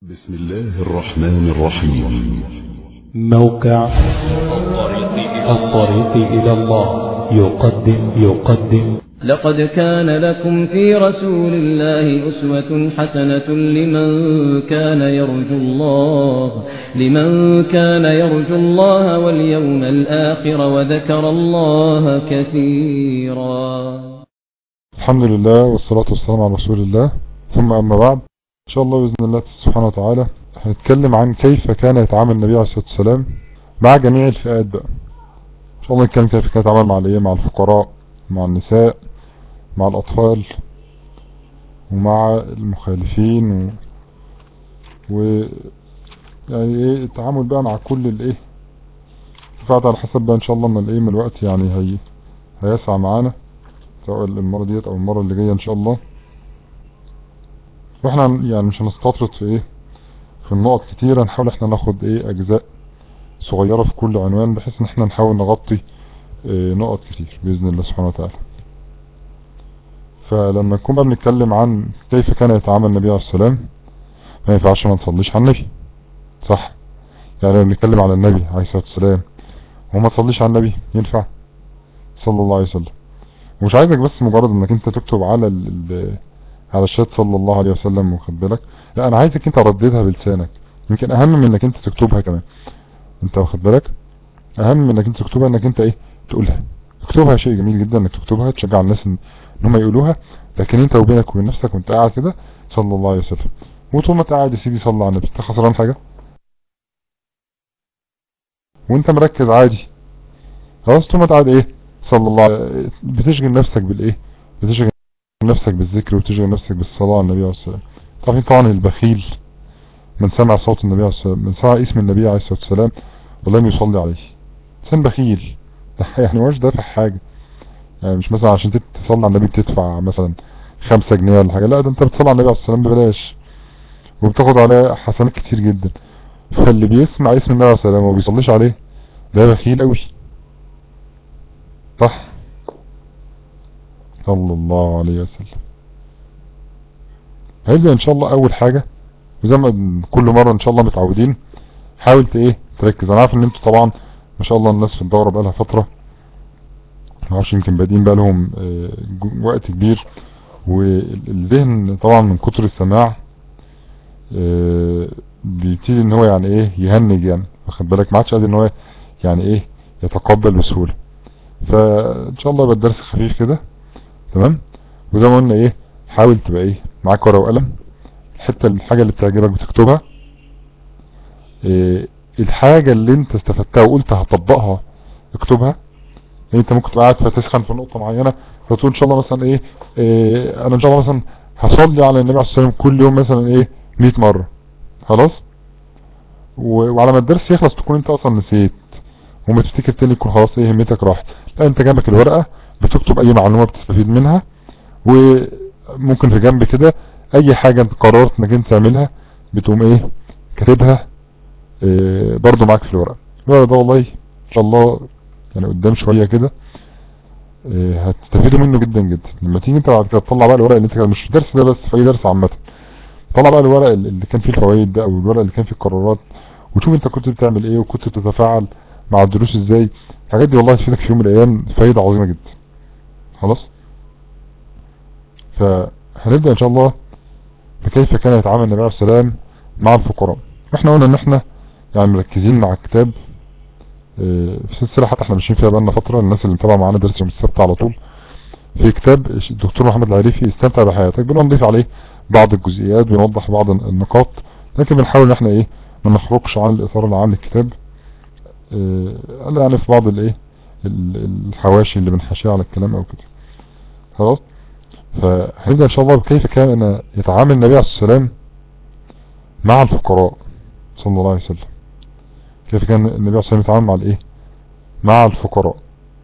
بسم الله الرحمن الرحيم موقع الطريق إلى الله يقدم يقدم لقد كان لكم في رسول الله أسوة حسنة لمن كان يرجو الله لمن كان يرجو الله واليوم الآخر وذكر الله كثيرا الحمد لله والصلاة والسلام على رسول الله ثم أما بعد إن شاء الله بإذن الله سبحانه وتعالى هنتكلم عن كيف كان يتعامل النبي عليه الصلاة والسلام مع جميع الفئات بقى إن شاء الله نتكلم كيف كان يتعامل مع الإيه مع الفقراء مع النساء مع الأطفال ومع المخالفين و, و... يعني ايه التعامل بقى مع كل الايه بعد على حسب بقى ان شاء الله من الايه من الوقت يعني هي هيسعى معانا سواء المرة ديت او المرة اللي جاية ان شاء الله واحنا يعني مش هنستطرد في ايه في النقط كتيرة نحاول احنا ناخد ايه اجزاء صغيرة في كل عنوان بحيث ان احنا نحاول نغطي ايه نقط كتير بإذن الله سبحانه وتعالى فلما نكون بقى بنتكلم عن كيف كان يتعامل النبي عليه السلام ما ينفعش ما نصليش على النبي صح يعني لما بنتكلم على النبي عليه الصلاة والسلام وما تصليش على النبي ينفع صلى الله عليه وسلم ومش عايزك بس مجرد انك انت تكتب على ال على الشات صلى الله عليه وسلم واخد بالك لا انا عايزك انت رددها بلسانك يمكن اهم من انك انت تكتبها كمان انت واخد بالك اهم من انك انت تكتبها انك انت ايه تقولها اكتبها شيء جميل جدا انك تكتبها تشجع الناس ان هم يقولوها لكن انت وبينك وبين نفسك وانت قاعد كده صلى الله عليه وسلم وطول ما انت قاعد يا سيدي صلى على النبي انت خسران حاجه وانت مركز عادي خلاص طول ما انت قاعد ايه صلى الله عليه بتشغل نفسك بالايه بتشغل نفسك بالذكر وتشغل نفسك بالصلاه على النبي عليه الصلاه والسلام طبعا طبعا البخيل من سمع صوت النبي عليه الصلاه والسلام من سمع اسم النبي عليه الصلاه والسلام ولم يصلي عليه انسان بخيل يعني مش دافع حاجه يعني مش مثلا عشان تصلي على النبي بتدفع مثلا خمسة جنيه ولا حاجة لا ده انت بتصلي على النبي عليه الصلاة والسلام ببلاش وبتاخد عليه حسنات كتير جدا فاللي بيسمع اسم النبي عليه الصلاة والسلام وما بيصليش عليه ده بخيل قوي صح صلى الله عليه وسلم هيبدأ ان شاء الله اول حاجة وزي ما كل مرة ان شاء الله متعودين حاول ايه تركز انا عارف ان انتوا طبعا ما شاء الله الناس في الدورة بقالها فترة معرفش يمكن بادئين بقى لهم وقت كبير والذهن طبعا من كتر السماع بيبتدي ان هو يعني ايه يهنج يعني واخد بالك ما عادش قادر ان هو يعني ايه يتقبل بسهولة فان شاء الله يبقى الدرس خفيف كده تمام وزي ما قلنا ايه حاول تبقى ايه معاك ورقه وقلم الحته الحاجه اللي بتعجبك بتكتبها إيه الحاجه اللي انت استفدتها وقلت هطبقها اكتبها انت ممكن تبقى قاعد فتسخن في نقطة معينة فتقول ان شاء الله مثلا ايه, إيه انا ان شاء الله مثلا هصلي على النبي عليه الصلاة والسلام كل يوم مثلا ايه 100 مرة خلاص وعلى ما الدرس يخلص تكون انت اصلا نسيت وما تفتكر تاني يكون خلاص ايه همتك راحت لا انت جنبك الورقة بتكتب اي معلومة بتستفيد منها وممكن في جنب كده اي حاجة انت قررت انك انت تعملها بتقوم ايه كاتبها إيه برضو معاك في الورقة الورقة ده والله ان شاء الله يعني قدام شوية كده اه هتستفيدوا منه جدا جدا لما تيجي انت بعد كده تطلع بقى الورق اللي انت مش درس ده بس في اي درس عامة طلع بقى الورق اللي كان فيه الفوائد ده او الورق اللي كان فيه القرارات وشوف انت كنت بتعمل ايه وكنت بتتفاعل مع الدروس ازاي الحاجات دي والله تفيدك في يوم من الايام فايدة عظيمة جدا خلاص فهنبدأ ان شاء الله بكيف كان يتعامل النبي عليه السلام مع الفقراء واحنا قلنا ان احنا يعني مركزين مع الكتاب في سلسلة حتى احنا ماشيين فيها بقالنا فترة الناس اللي متابعة معانا درس يوم السبت على طول في كتاب الدكتور محمد العريفي استمتع بحياتك بنضيف عليه بعض الجزئيات بنوضح بعض النقاط لكن بنحاول ان احنا ايه ما نخرجش عن الاطار العام للكتاب اه يعني في بعض الايه الحواشي اللي بنحاشيها على الكلام او كده خلاص فهنبدأ ان شاء الله بكيف كان يتعامل النبي عليه الصلاة والسلام مع الفقراء صلى الله عليه وسلم كيف كان النبي عليه الصلاة والسلام يتعامل مع الايه مع الفقراء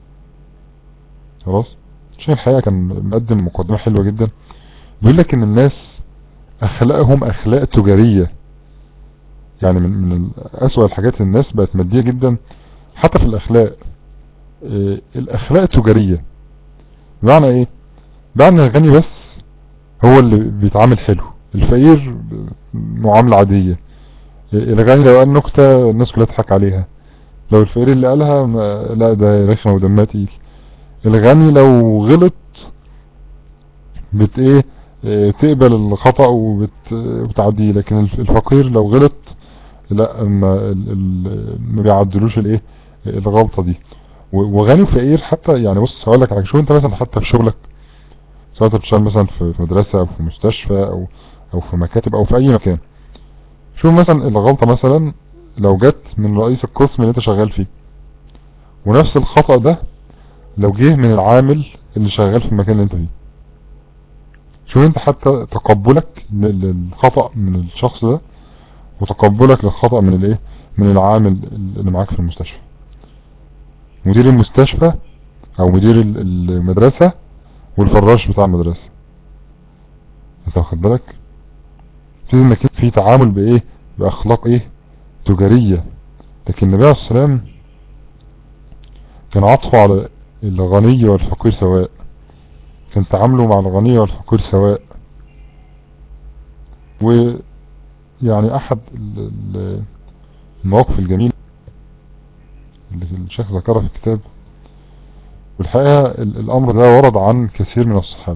خلاص عشان الحقيقة كان مقدم مقدمة حلوة جدا بيقول لك ان الناس اخلاقهم اخلاق تجارية يعني من, من اسوأ الحاجات الناس بقت مادية جدا حتى في الاخلاق إيه الاخلاق تجارية بمعنى ايه بمعنى الغني بس هو اللي بيتعامل حلو الفقير معاملة عادية الغني لو قال نكتة الناس كلها تضحك عليها لو الفقير اللي قالها ما- لا ده رخمة ودمها تقيل الغني لو غلط بت ايه اه، تقبل الخطأ وبت وبتعديه لكن الف- الفقير لو غلط لا ما, ال- ال- ما بيعدلوش الايه الغلطة دي و- وغني وفقير حتى يعني بص هقول لك على شو انت مثلا حتى في شغلك سواء انت بتشتغل مثلا في في مدرسة او في مستشفى او او في مكاتب او في اي مكان شوف مثلا الغلطة مثلا لو جت من رئيس القسم اللي انت شغال فيه ونفس الخطأ ده لو جه من العامل اللي شغال في المكان اللي انت فيه شوف انت حتى تقبلك لل- للخطأ من الشخص ده وتقبلك للخطأ من الايه من العامل اللي معاك في المستشفى مدير المستشفى او مدير ال- المدرسة والفراش بتاع المدرسة انت واخد بالك في انك في تعامل بايه باخلاق ايه تجارية لكن النبي عليه السلام كان عطفه على الغني والفقير سواء كان تعامله مع الغني والفقير سواء ويعني احد ال- ال- المواقف الجميلة اللي الشيخ ذكرها في الكتاب والحقيقة ال- الامر ده ورد عن كثير من الصحابة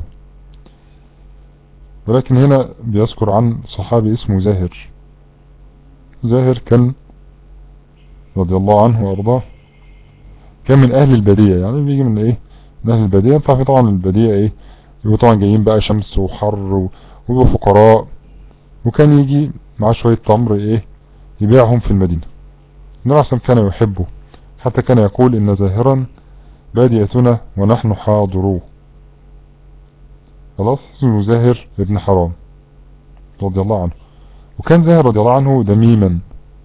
ولكن هنا بيذكر عن صحابي اسمه زاهر زاهر كان رضي الله عنه وارضاه كان من اهل البادية يعني بيجي من ايه من اهل البادية انت عارفين طبعا البادية ايه يبقوا طبعا جايين بقى شمس وحر و- ويبقوا فقراء وكان يجي معاه شوية تمر ايه يبيعهم في المدينة النبي عليه الصلاة والسلام كان يحبه حتى كان يقول ان زاهرا باديتنا ونحن حاضروه خلاص اسمه زاهر ابن حرام رضي الله عنه وكان زاهر رضي الله عنه دميما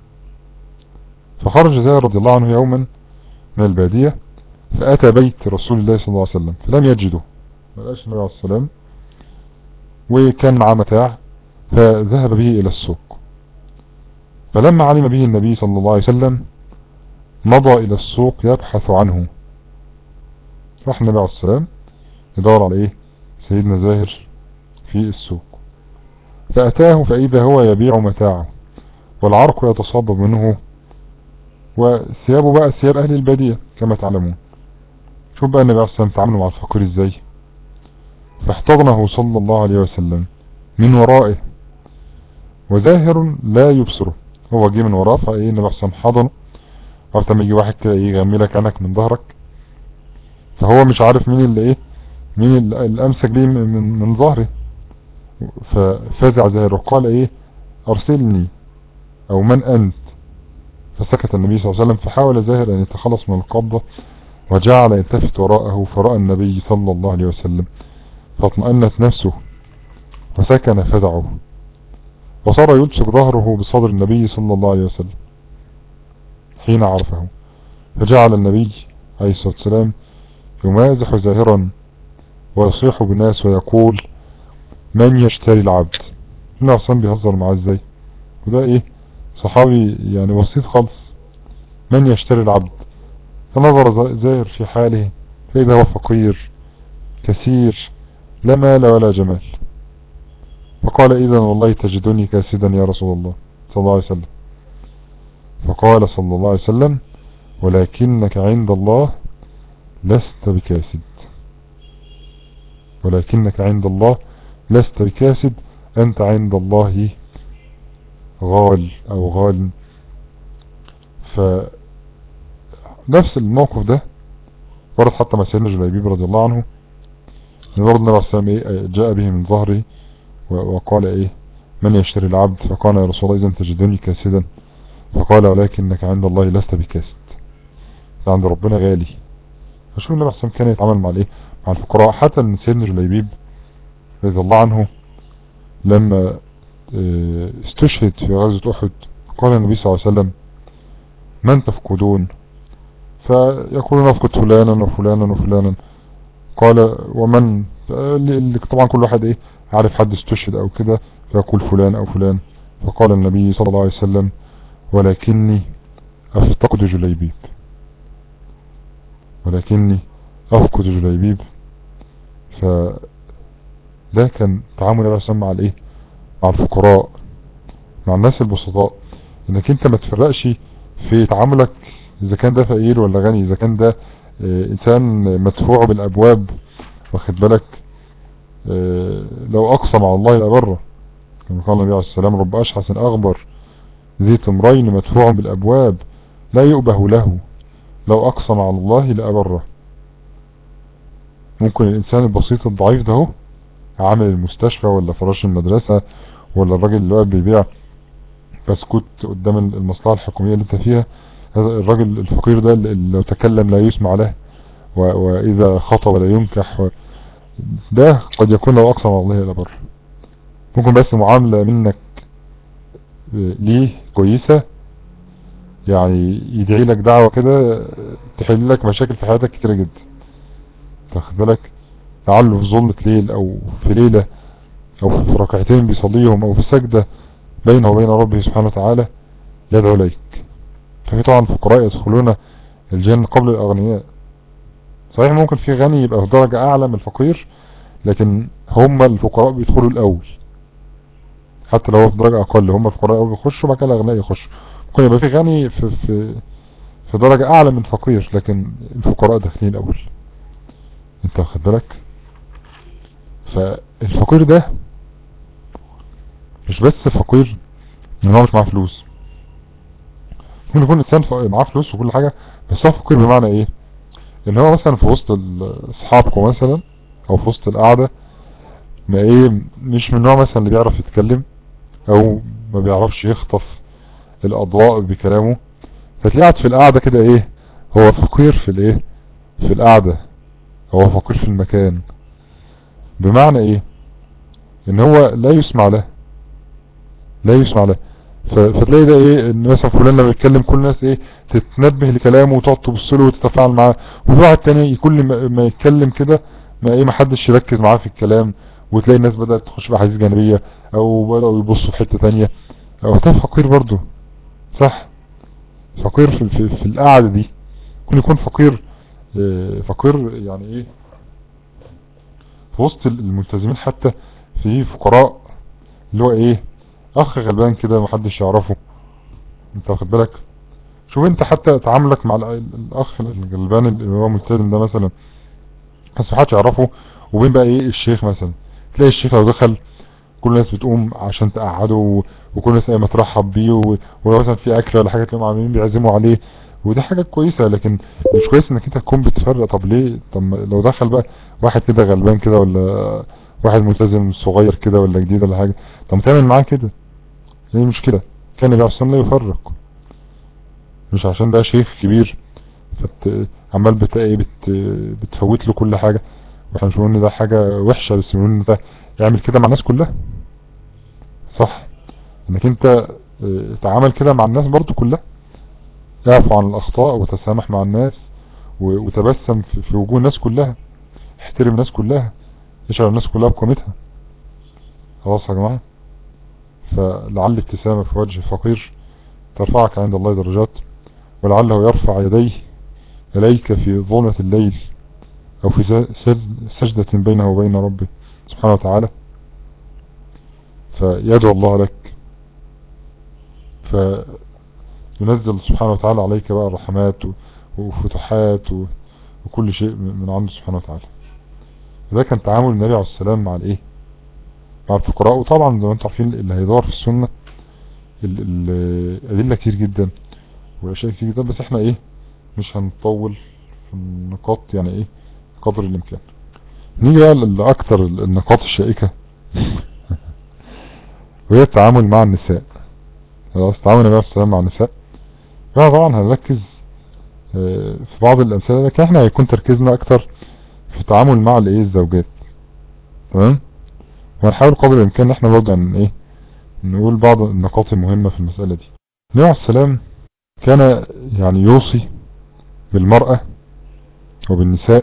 فخرج زاهر رضي الله عنه يوما من البادية فأتى بيت رسول الله صلى الله عليه وسلم فلم يجده ما لقاش النبي عليه السلام وكان معاه متاع فذهب به إلى السوق فلما علم به النبي صلى الله عليه وسلم مضى إلى السوق يبحث عنه راح النبي عليه السلام يدور على إيه سيدنا زاهر في السوق فأتاه فإذا هو يبيع متاعه والعرق يتصبب منه وثيابه بقى ثياب أهل البادية كما تعلمون شوف بقى النبي عليه الصلاة والسلام تعامله مع الفقير ازاي فاحتضنه صلى الله عليه وسلم من ورائه وزاهر لا يبصره هو جه من وراه فايه النبي عليه الصلاة والسلام حضنه عرفت لما يجي واحد كده يغمي لك عينك من ظهرك فهو مش عارف مين اللي ايه مين اللي اللي امسك بيه من, من, من ظهره ففزع زاهر وقال ايه ارسلني او من انت فسكت النبي صلى الله عليه وسلم فحاول زاهر ان يتخلص من القبضة وجعل يلتفت وراءه فرأى النبي صلى الله عليه وسلم فاطمأنت نفسه وسكن فزعه وصار يلصق ظهره بصدر النبي صلى الله عليه وسلم حين عرفه فجعل النبي عليه الصلاة والسلام يمازح زاهرا ويصيح بالناس ويقول من يشتري العبد النبي عصام بيهزر معاه ازاي وده ايه صحابي يعني بسيط خالص من يشتري العبد فنظر زاهر في حاله فإذا هو فقير كثير لا مال ولا جمال فقال إذا والله تجدني كاسدا يا رسول الله صلى الله عليه وسلم فقال صلى الله عليه وسلم ولكنك عند الله لست بكاسد ولكنك عند الله لست بكاسد أنت عند الله غال أو غال ف نفس الموقف ده ورد حتى مع سيدنا جليبيب رضي الله عنه ان برضه النبي عليه الصلاة والسلام إيه جاء به من ظهره وقال ايه من يشتري العبد فقال يا رسول الله اذا تجدني كاسدا فقال ولكنك عند الله لست بكاسد عند ربنا غالي فشوف النبي عليه الصلاة والسلام كان يتعامل مع الايه مع الفقراء حتى ان سيدنا جليبيب رضي الله عنه لما استشهد في غزوة احد قال النبي صلى الله عليه وسلم من تفقدون فيقولون نفقد فلانا وفلانا وفلانا قال ومن اللي طبعا كل واحد ايه عارف حد استشهد او كده فيقول فلان او فلان فقال النبي صلى الله عليه وسلم ولكني افتقد جليبيب ولكني افقد جليبيب ف ده كان تعامل النبي صلى مع الايه مع الفقراء مع الناس البسطاء انك انت ما تفرقش في تعاملك اذا كان ده فقير ولا غني اذا كان ده اه انسان مدفوع بالابواب واخد بالك اه لو اقسم على الله لبره كما قال النبي عليه السلام رب اشحس اغبر ذي تمرين مدفوع بالابواب لا يؤبه له لو اقسم على الله لأبره ممكن الانسان البسيط الضعيف ده هو عامل المستشفى ولا فراش المدرسة ولا الراجل اللي واقف بيبيع بسكوت قدام المصلحة الحكومية اللي انت فيها هذا الراجل الفقير ده اللي لو تكلم لا يسمع له واذا خطب لا ينكح و... ده قد يكون لو اقسم على الله لبر ممكن بس معاملة منك ليه كويسة يعني يدعي لك دعوة كده تحل لك مشاكل في حياتك كتيرة جدا تاخد بالك لعله في ظلمة ليل او في ليلة او في ركعتين بيصليهم او في سجدة بينه وبين ربه سبحانه وتعالى يدعو ليك ففي طبعا فقراء يدخلون الجنة قبل الاغنياء صحيح ممكن في غني يبقى في درجة اعلى من الفقير لكن هم الفقراء بيدخلوا الاول حتى لو في درجة اقل هم الفقراء الاول بيخشوا بعد كده الاغنياء يخشوا ممكن يبقى في غني في, في في درجة اعلى من فقير لكن الفقراء داخلين الاول انت واخد بالك فالفقير ده مش بس فقير ان هو مش معاه فلوس ممكن يكون انسان معاه فلوس وكل حاجة بس هو فقير بمعنى ايه ان هو مثلا في وسط اصحابكم مثلا او في وسط القعدة ما ايه مش من النوع مثلا اللي بيعرف يتكلم او ما بيعرفش يخطف الاضواء بكلامه فتلاقي قاعد في القعدة كده ايه هو فقير في الايه في القعدة هو فقير في المكان بمعنى ايه ان هو لا يسمع له لا يسمع له فتلاقي ده ايه ان مثلا فلان لما يتكلم كل الناس ايه تتنبه لكلامه وتقعد تبص له وتتفاعل معاه وفي واحد تاني كل ما يتكلم كده ما ايه ما حدش يركز معاه في الكلام وتلاقي الناس بدأت تخش في حديث جانبية او بدأوا يبصوا في حتة تانية او ده فقير برضه صح فقير في, في, في القعدة دي ممكن يكون فقير اه فقير يعني ايه في وسط الملتزمين حتى في فقراء اللي هو ايه اخ غلبان كده محدش يعرفه انت واخد بالك شوف انت حتى تعاملك مع الاخ الغلبان اللي هو ملتزم ده مثلا بس محدش يعرفه وبين بقى ايه الشيخ مثلا تلاقي الشيخ لو دخل كل الناس بتقوم عشان تقعده وكل الناس قايمه ترحب بيه ولو مثلا في اكل ولا حاجه تلاقيهم عاملين بيعزموا عليه ودي حاجه كويسه لكن مش كويس انك انت تكون بتفرق طب ليه طب لو دخل بقى واحد كده غلبان كده ولا واحد ملتزم صغير كده ولا جديد ولا حاجه طب ما تعمل معاه كده ايه المشكله كان النبي عليه الصلاه لا يفرق مش عشان ده شيخ كبير فت عمال بت... بت... بتفوت له كل حاجه واحنا مش بنقول ان ده حاجه وحشه بس بنقول ان ده يعمل كده مع الناس كلها صح انك انت تعامل كده مع الناس برضو كلها اعفو عن الاخطاء وتسامح مع الناس وتبسم في وجوه الناس كلها احترم الناس كلها اشعر الناس كلها بقيمتها خلاص يا جماعة فلعل ابتسامة في وجه فقير ترفعك عند الله درجات ولعله يرفع يديه إليك في ظلمة الليل أو في سجدة بينه وبين ربه سبحانه وتعالى فيدعو الله لك فينزل سبحانه وتعالى عليك بقى الرحمات وفتحات وكل شيء من عنده سبحانه وتعالى ده كان تعامل النبي عليه السلام مع الايه مع الفقراء وطبعا زي ما انتم عارفين اللي هيدور في السنة الادلة كتير جدا واشياء كتير جدا بس احنا ايه مش هنطول في النقاط يعني ايه قدر الامكان نيجي بقى لاكثر النقاط الشائكة وهي التعامل مع النساء خلاص تعامل النبي عليه السلام مع النساء طبعا هنركز في بعض الامثله لكن احنا هيكون تركيزنا اكتر في التعامل مع الايه الزوجات تمام وهنحاول قدر الامكان ان احنا برضه ان ايه نقول بعض النقاط المهمة في المسألة دي النبي عليه السلام كان يعني يوصي بالمرأة وبالنساء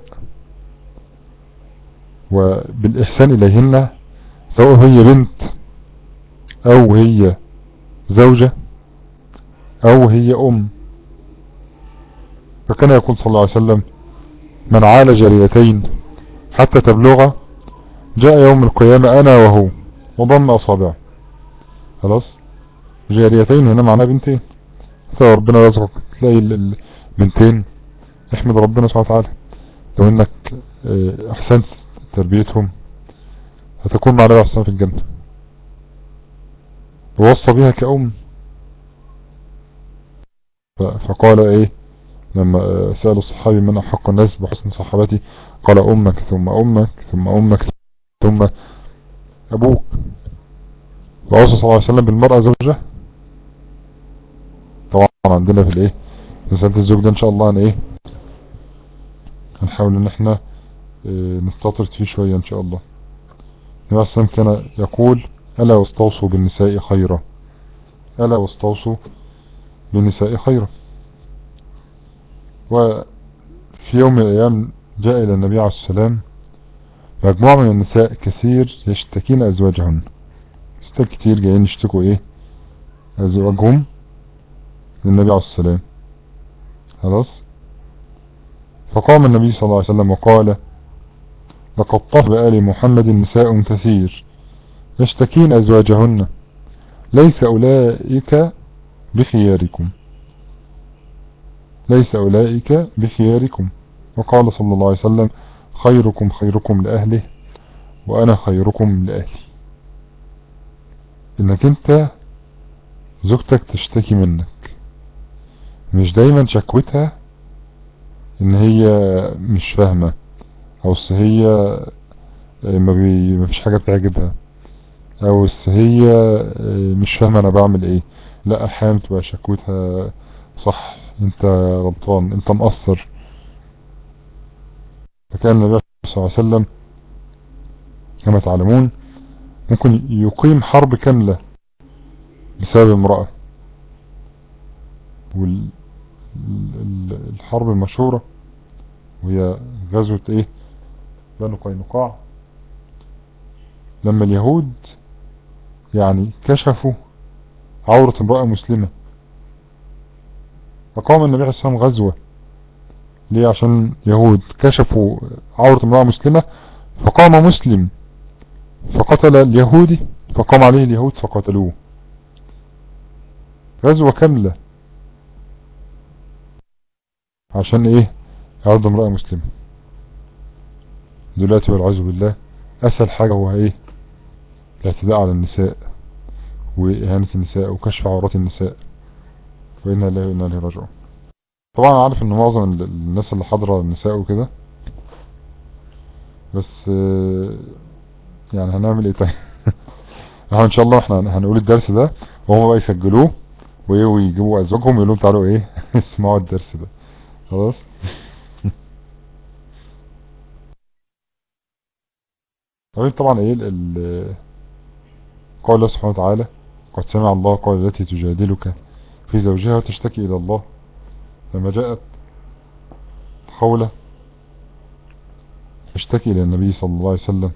وبالإحسان إليهن سواء هي بنت أو هي زوجة أو هي أم فكان يقول صلى الله عليه وسلم من عال جاريتين حتى تبلغ جاء يوم القيامة أنا وهو وضم أصابعه خلاص جاريتين هنا معناها بنتين فربنا يرزقك تلاقي ال- البنتين احمد ربنا سبحانه وتعالى لو انك اه، احسنت تربيتهم هتكون مع النبي عليه في الجنة ووصى بها كأم ف- فقال ايه لما اه، سأل الصحابي من احق الناس بحسن صحابتي قال امك ثم امك ثم امك ثم ابوك وأوصى صلى الله عليه وسلم بالمرأة زوجها طبعا عندنا في الايه في مسألة الزوج ده ان شاء الله هن ايه هنحاول ان احنا اه، نستطرد فيه شوية ان شاء الله النبي عليه الصلاة والسلام كان يقول ألا واستوصوا بالنساء خيرا ألا واستوصوا بالنساء خيرا وفي يوم من الأيام جاء إلى النبي عليه السلام مجموعة من النساء كثير يشتكين أزواجهن ستات كتير جايين يشتكوا إيه أزواجهم للنبي عليه السلام خلاص فقام النبي صلى الله عليه وسلم وقال لقد طف بآل محمد نساء كثير يشتكين أزواجهن ليس أولئك بخياركم ليس أولئك بخياركم وقال صلى الله عليه وسلم خيركم خيركم لأهله وأنا خيركم لأهلي إنك أنت زوجتك تشتكي منك مش دايما شكوتها إن هي مش فاهمة أو أصل هي ما, بي ما فيش حاجة بتعجبها أو أصل هي مش فاهمة أنا بعمل إيه لا أحيانا تبقى شكوتها صح أنت غلطان أنت مقصر فكان النبي صلى الله عليه وسلم كما تعلمون ممكن يقيم حرب كاملة بسبب امرأة والحرب المشهورة وهي غزوة ايه بنو قينقاع لما اليهود يعني كشفوا عورة امرأة مسلمة فقام النبي عليه الصلاة والسلام غزوة ليه عشان يهود كشفوا عورة امرأة مسلمة فقام مسلم فقتل اليهودي فقام عليه اليهود فقتلوه غزوة كاملة عشان ايه عرض امرأة مسلمة دلوقتي والعياذ بالله اسهل حاجة هو ايه الاعتداء على النساء واهانة النساء وكشف عورات النساء وإنا لله وإنا إليه راجعون طبعا انا عارف ان معظم ال- الناس اللي حاضرة النساء وكده بس آه، يعني هنعمل ايه طيب احنا ان شاء الله احنا هنقول الدرس ده وهم بقى يسجلوه وايه ويجيبوا ازواجهم ويقولوا لهم تعالوا ايه اسمعوا الدرس ده خلاص طبعا طبعا ايه ال- ال- قول الله سبحانه وتعالى قد سمع الله قول التي تجادلك في زوجها وتشتكي الى الله لما جاءت خولة تشتكي الى النبي صلى الله عليه وسلم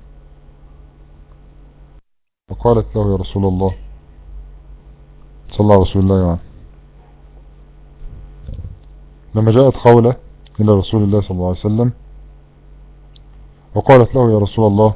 فقالت له يا رسول الله صلى الله على رسول الله يعني لما جاءت خولة إلى رسول الله صلى الله عليه وسلم وقالت له يا رسول الله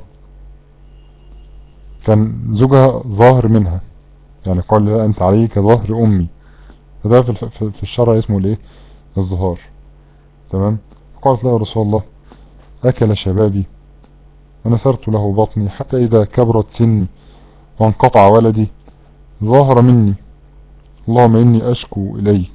كان زوجها ظاهر منها يعني قال لها أنت عليك ظهر أمي فده في الف- في- في الشرع اسمه الايه الظهار تمام قالت له يا رسول الله أكل شبابي ونثرت له بطني حتى إذا كبرت سني وانقطع ولدي ظاهر مني اللهم إني أشكو إليك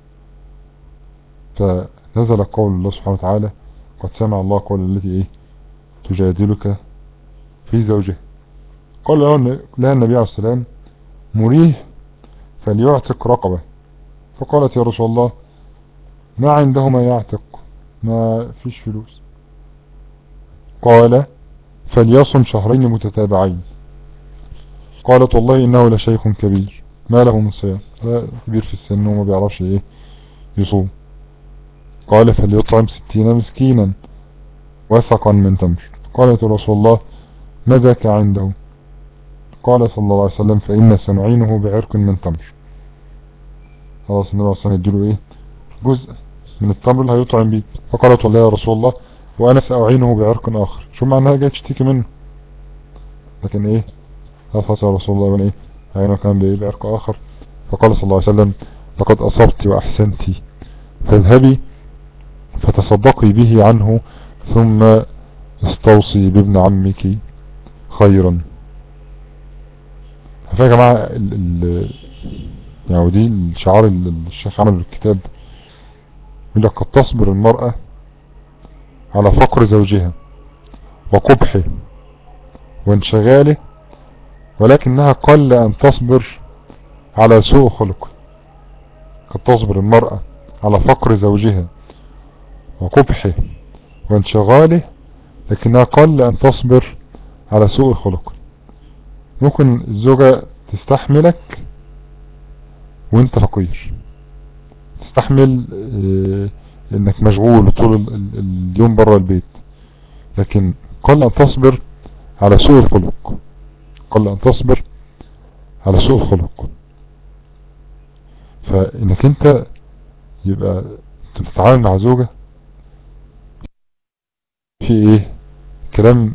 فنزل قول الله سبحانه وتعالى قد سمع الله قول التي إيه تجادلك في زوجه قال له لها النبي عليه السلام مريه فليعتق رقبة فقالت يا رسول الله ما عنده ما يعتق ما فيش فلوس قال فليصم شهرين متتابعين قالت والله انه لشيخ كبير ما له من صيام لا كبير في السن وما بيعرفش ايه يصوم قال فليطعم ستين مسكينا وثقا من تمر قالت رسول الله ماذاك عنده قال صلى الله عليه وسلم فإن سنعينه بعرق من تمر خلاص النبي عليه الصلاة يديله ايه جزء من التمر اللي هيطعم بيه فقالت والله يا رسول الله وانا سأعينه بعرق اخر شو معناها جاي تشتكي منه لكن ايه خلاص يا رسول الله وانا ايه عينه كان بايه بعرق اخر فقال صلى الله عليه وسلم لقد أصبت وأحسنت فاذهبي فتصدقي به عنه ثم استوصي بابن عمك خيرا فيا جماعة ال ال يعني ودي الشعار اللي الشيخ عمل في الكتاب يقول لك قد تصبر المرأة على فقر زوجها وقبحه وانشغاله ولكنها قل أن تصبر على سوء خلقه قد تصبر المرأة على فقر زوجها وقبحه وانشغاله لكنها قل أن تصبر على سوء خلقه ممكن الزوجة تستحملك وانت فقير تستحمل اه انك مشغول طول اليوم برا البيت لكن قل ان تصبر على سوء الخلق قل ان تصبر على سوء الخلق فانك انت يبقى تتعامل مع زوجة في ايه كلام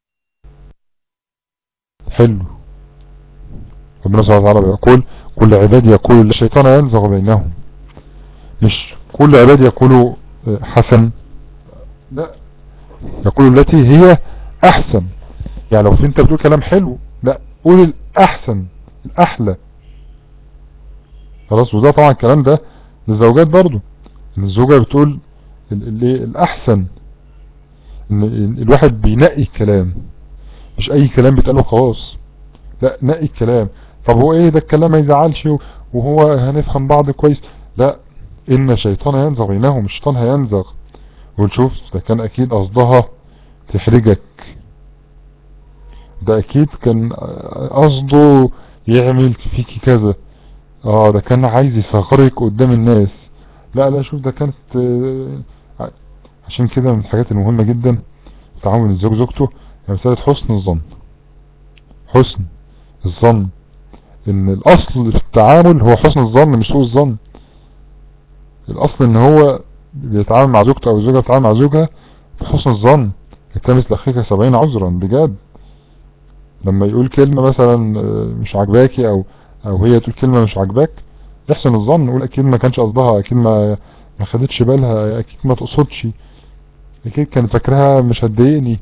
حلو ربنا سبحانه وتعالى بيقول كل عباد يقول الشيطان ينزغ بينهم مش كل عباد يقولوا حسن لا يقول التي هي احسن يعني لو انت بتقول كلام حلو لا قول الاحسن الاحلى خلاص وده طبعا الكلام ده للزوجات برضو ان الزوجة بتقول اللي الاحسن ان الواحد بينقي الكلام مش اي كلام بيتقاله خلاص لا نقي الكلام طب هو ايه ده الكلام ما يزعلش وهو هنفهم بعض كويس لا ان شيطان ينزغ بينهم الشيطان هينزغ ونشوف ده كان اكيد قصدها تحرجك ده اكيد كان قصده يعمل فيكي كذا اه ده كان عايز يصغرك قدام الناس لا لا شوف ده كانت عشان كده من الحاجات المهمة جدا تعامل الزوج زوجته يعني مسألة حسن الظن حسن الظن ان الاصل في التعامل هو حسن الظن مش سوء الظن الاصل ان هو بيتعامل مع زوجته او الزوجة بتتعامل مع زوجها بحسن الظن التمس لاخيك سبعين عذرا بجد لما يقول كلمة مثلا مش عجباكي او او هي تقول كلمة مش عجباك يحسن الظن يقول اكيد ما كانش قصدها اكيد ما ما خدتش بالها اكيد ما تقصدش اكيد كان فاكرها مش هتضايقني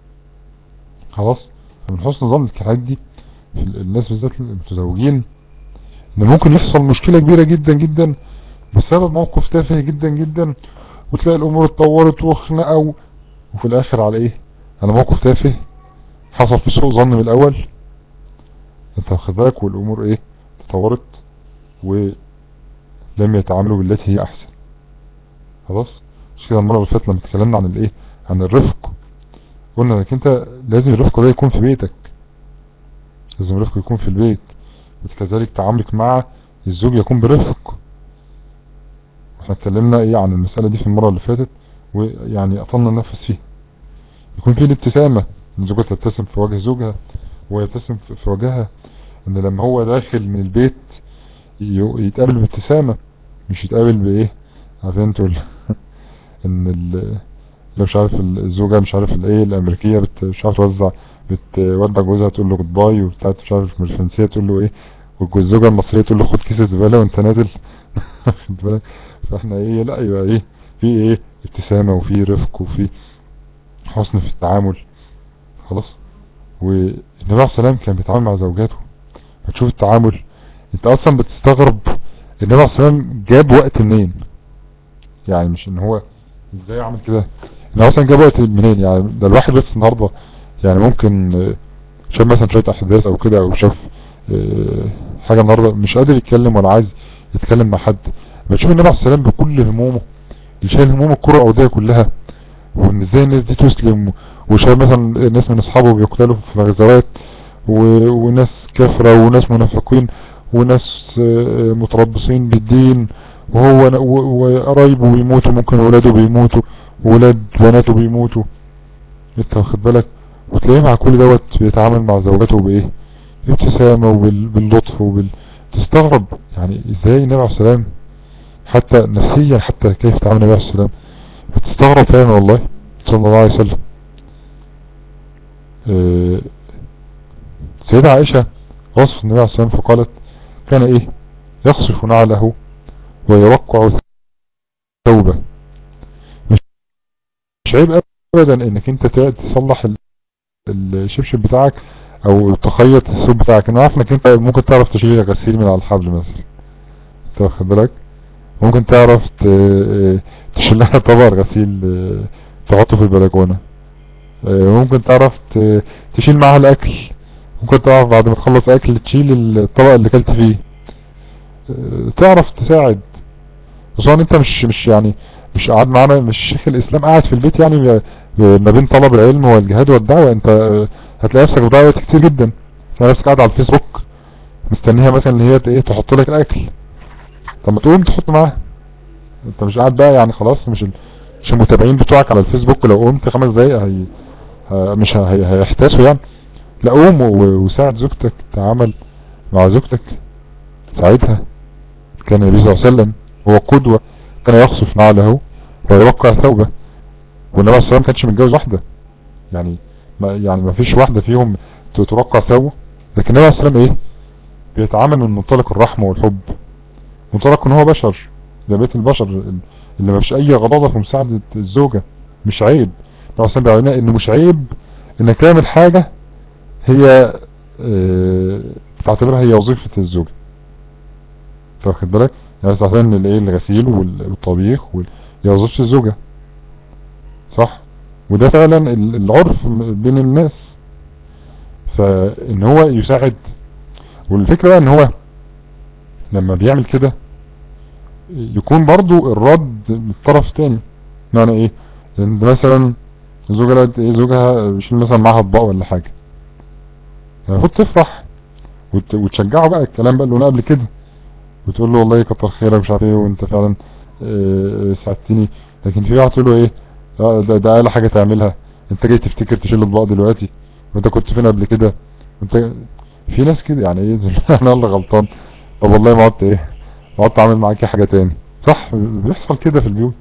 خلاص من حسن ظن الحاجات دي الناس بالذات المتزوجين ان ممكن يحصل مشكلة كبيرة جدا جدا بسبب موقف تافه جدا جدا وتلاقي الامور اتطورت وخنقة وفي الاخر على ايه على موقف تافه حصل في سوء ظن من الاول انت واخد بالك والامور ايه تطورت ولم يتعاملوا بالتي هي احسن خلاص مش كده المرة اللي فاتت لما اتكلمنا عن الايه عن الرفق قلنا انك انت لازم الرفق ده يكون في بيتك لازم الرفق يكون في البيت وكذلك تعاملك مع الزوج يكون برفق احنا اتكلمنا ايه عن المسألة دي في المرة اللي فاتت ويعني اطلنا النفس فيها يكون في الابتسامة ان زوجها تبتسم في وجه زوجها ويبتسم في وجهها ان لما هو داخل من البيت يتقابل بابتسامة مش يتقابل بايه عارفين انتوا ان ال لو مش عارف الزوجة مش عارف الايه الامريكية بت مش عارف توزع بتودع جوزها تقول له جود باي وبتاعت مش عارف الفرنسية تقول له ايه والزوجة المصرية تقول له خد كيس الزبالة وانت نازل خد بالك فاحنا ايه لا يبقى ايه في ايه ابتسامة وفي رفق وفي حسن في التعامل خلاص والنبي عليه السلام كان بيتعامل مع زوجاته هتشوف التعامل انت اصلا بتستغرب النبي عليه السلام جاب وقت منين يعني مش ان هو ازاي عمل كده ان اصلا جاب وقت منين يعني ده الواحد بس النهارده يعني ممكن شاف مثلا شويه احداث او كده او شاف حاجه النهارده مش قادر يتكلم ولا عايز يتكلم مع حد بتشوف النبي عليه السلام بكل همومه يشيل هموم الكره الارضيه كلها وان ازاي الناس دي تسلم وشايف مثلا ناس من اصحابه بيقتلوا في غزوات وناس كفرة وناس منافقين وناس متربصين بالدين وهو وقرايبه بيموتوا ممكن ولاده بيموتوا وولاد بناته بيموتوا انت واخد بالك وتلاقيه مع كل دوت بيتعامل مع زوجاته بايه بابتسامة وباللطف وبال تستغرب يعني ازاي النبي عليه السلام حتى نفسيا حتى كيف تعامل النبي عليه السلام بتستغرب فعلا والله صلى الله عليه وسلم سيدة عائشة وصف النبي عليه السلام فقالت كان ايه يخصف نعله ويوقع ثوبه مش مش عيب ابدا انك انت تقعد تصلح ال- الشبشب بتاعك او تخيط الثوب بتاعك انا عارف انك انت ممكن تعرف تشيل غسيل من على الحبل مثلا انت واخد بالك ممكن تعرف ت- تشيل لها طبق غسيل اه، تحطه في البلكونه اه، ممكن تعرف ت- تشيل معاها الاكل ممكن تعرف بعد ما تخلص اكل تشيل الطبق اللي كلت فيه اه، تعرف تساعد خصوصا انت مش مش يعني مش قاعد معانا مش شيخ الاسلام قاعد في البيت يعني ما بين طلب العلم والجهاد والدعوة انت اه، هتلاقي نفسك بتضيع وقت كتير جدا هتلاقي نفسك قاعد على الفيسبوك مستنيها مثلا اللي هي ت- ايه تحط لك الاكل طب ما تقوم تحط معاها انت مش قاعد بقى يعني خلاص مش ال... مش المتابعين بتوعك على الفيسبوك لو قمت خمس دقايق هي... ه- مش ه- هي... هيحتاسوا يعني لا قوم و... وساعد زوجتك تعامل مع زوجتك ساعدها كان النبي صلى الله عليه وسلم هو قدوة كان يخصف نعله ويوقع ثوبه والنبي صلى الله عليه وسلم كانش متجوز واحدة يعني ما يعني ما فيش واحدة فيهم ت- توقع ثوبه لكن النبي صلى الله عليه وسلم ايه بيتعامل من منطلق الرحمة والحب منطلق ان هو بشر زي بيت البشر اللي ما فيش اي غضاضة في مساعدة الزوجة مش عيب النبي صلى الله عليه وسلم بيعلمنا انه مش عيب انك تعمل حاجة هي اه تعتبرها هي وظيفة الزوجة أنت واخد بالك يعني صلى الله عليه وسلم الايه الغسيل وال- والطبيخ وال- هي وظيفة الزوجة صح وده فعلا ال- العرف م- بين الناس فان هو يساعد والفكرة بقى ان هو لما بيعمل كده يكون برضو الرد من الطرف الثاني معنى ايه ان مثلا الزوجة لقت ايه زوجها بيشيل مثلا معاها اطباق ولا حاجة المفروض تفرح وت- وتشجعه بقى الكلام بقى اللي قلنا قبل كده وتقول له والله كتر خيرك مش عارف ايه وانت فعلا اه، ساعدتني لكن في واحد تقول له ايه اه، ده ده اقل حاجة تعملها انت جاي تفتكر تشيل اطباق دلوقتي وانت كنت فين قبل كده وانت في ناس كده يعني ايه انا اللي غلطان طب والله ما عدت ايه ما عدت اعمل معاكي حاجة تاني صح بيحصل كده في البيوت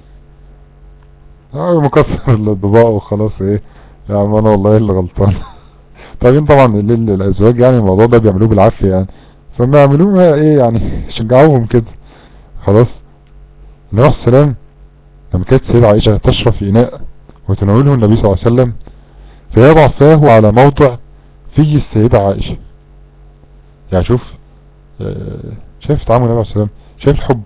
اه مكسر الاطباق وخلاص ايه يا عم انا والله اللي غلطان طبعا طبعا ال- ال- الازواج يعني الموضوع ده بيعملوه بالعافية يعني فما يعملوها ايه يعني شجعوهم كده خلاص النبي عليه السلام لما كانت سيدة عائشة تشرب في إناء وتناوله النبي صلى الله عليه وسلم فيضع فاه على موضع فيه السيدة عائشة يعني شوف آه، شايف تعامل النبي عليه السلام شايف الحب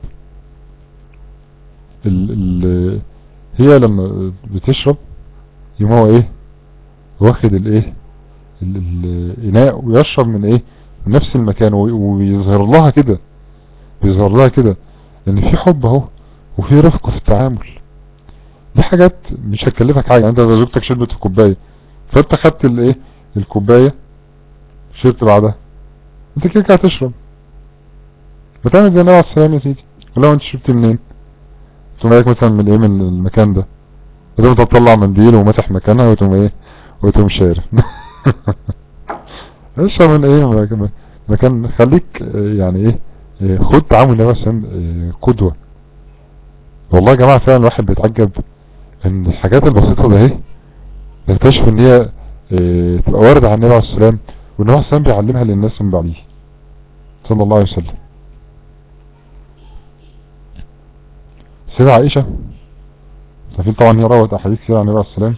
ال ال هي لما بتشرب يوم هو ايه واخد الايه ال- ال- الاناء ويشرب من ايه من نفس المكان وي- ويظهر لها كده بيظهر لها كده ان في حب اهو وفي رفق في التعامل دي حاجات مش هتكلفك حاجة انت لو زوجتك شربت الكوباية فانت خدت الايه الكوباية شربت بعدها انت كده كده هتشرب بتعمل زي النبي عليه السلام يا سيدي ولو انت شربت منين تقوم رايك مثلا من ايه من المكان ده وتقوم انت تطلع منديل ومسح مكانها وتقوم ايه وتقوم شارب اشرب من ايه مكان- مكان خليك اه، يعني ايه اه، خد تعامل النبي عليه السلام اه، قدوة والله يا جماعة فعلا الواحد بيتعجب ان الحاجات البسيطة ده اهي نكتشف ان هي اه، تبقى واردة عن النبي عليه السلام والنبي عليه السلام بيعلمها للناس من بعديه صلى الله عليه وسلم سيدة عائشة عارفين طبعا هي روت احاديث كتير عن النبي عليه السلام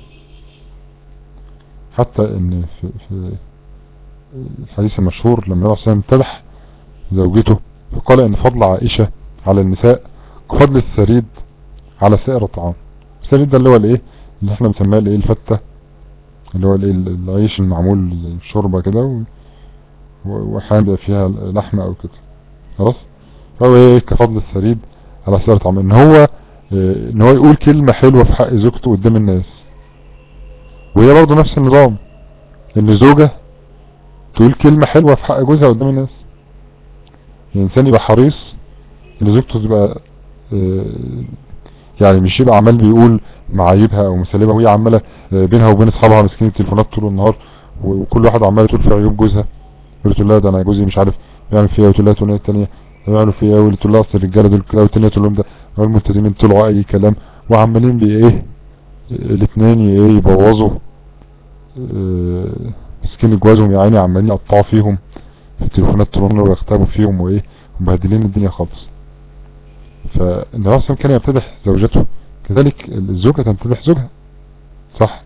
حتى ان في, في الحديث المشهور لما النبي عليه السلام امتدح زوجته فقال ان فضل عائشة على النساء كفضل الثريد على سائر الطعام الثريد ده اللي هو الايه اللي احنا بنسميه الايه الفتة اللي هو الايه العيش المعمول زي الشوربة كده و- و- واحيانا بيبقى فيها لحمة او كده خلاص فهو ايه كفضل الثريد على سائر الطعام ان هو اه، ان هو يقول كلمة حلوة في حق زوجته قدام الناس وهي برضه نفس النظام ان زوجة تقول كلمة حلوة في حق جوزها قدام الناس الانسان يبقى حريص ان زوجته تبقى اه، يعني مش يبقى عمال بيقول معايبها او مسالبها وهي عمالة اه، بينها وبين اصحابها ماسكين التليفونات طول النهار وكل واحد عمال تقول في عيوب جوزها وتقول لها ده انا جوزي مش عارف بيعمل فيها وتقول لها تقول التانية بيعملوا فيها وتقول لها اصل الرجاله دول كده والتانية تقول لهم ده هو الملتزمين طلعوا اي كلام وعمالين بي ايه الاثنين ايه يبوظوا اه، مسكين جوازهم يا عيني عمالين يقطعوا فيهم في التليفونات طول النهار ويغتابوا فيهم وايه ومبهدلين الدنيا خالص فالنبي عليه الصلاة كان يمتدح زوجته كذلك الزوجة تمتدح زوجها صح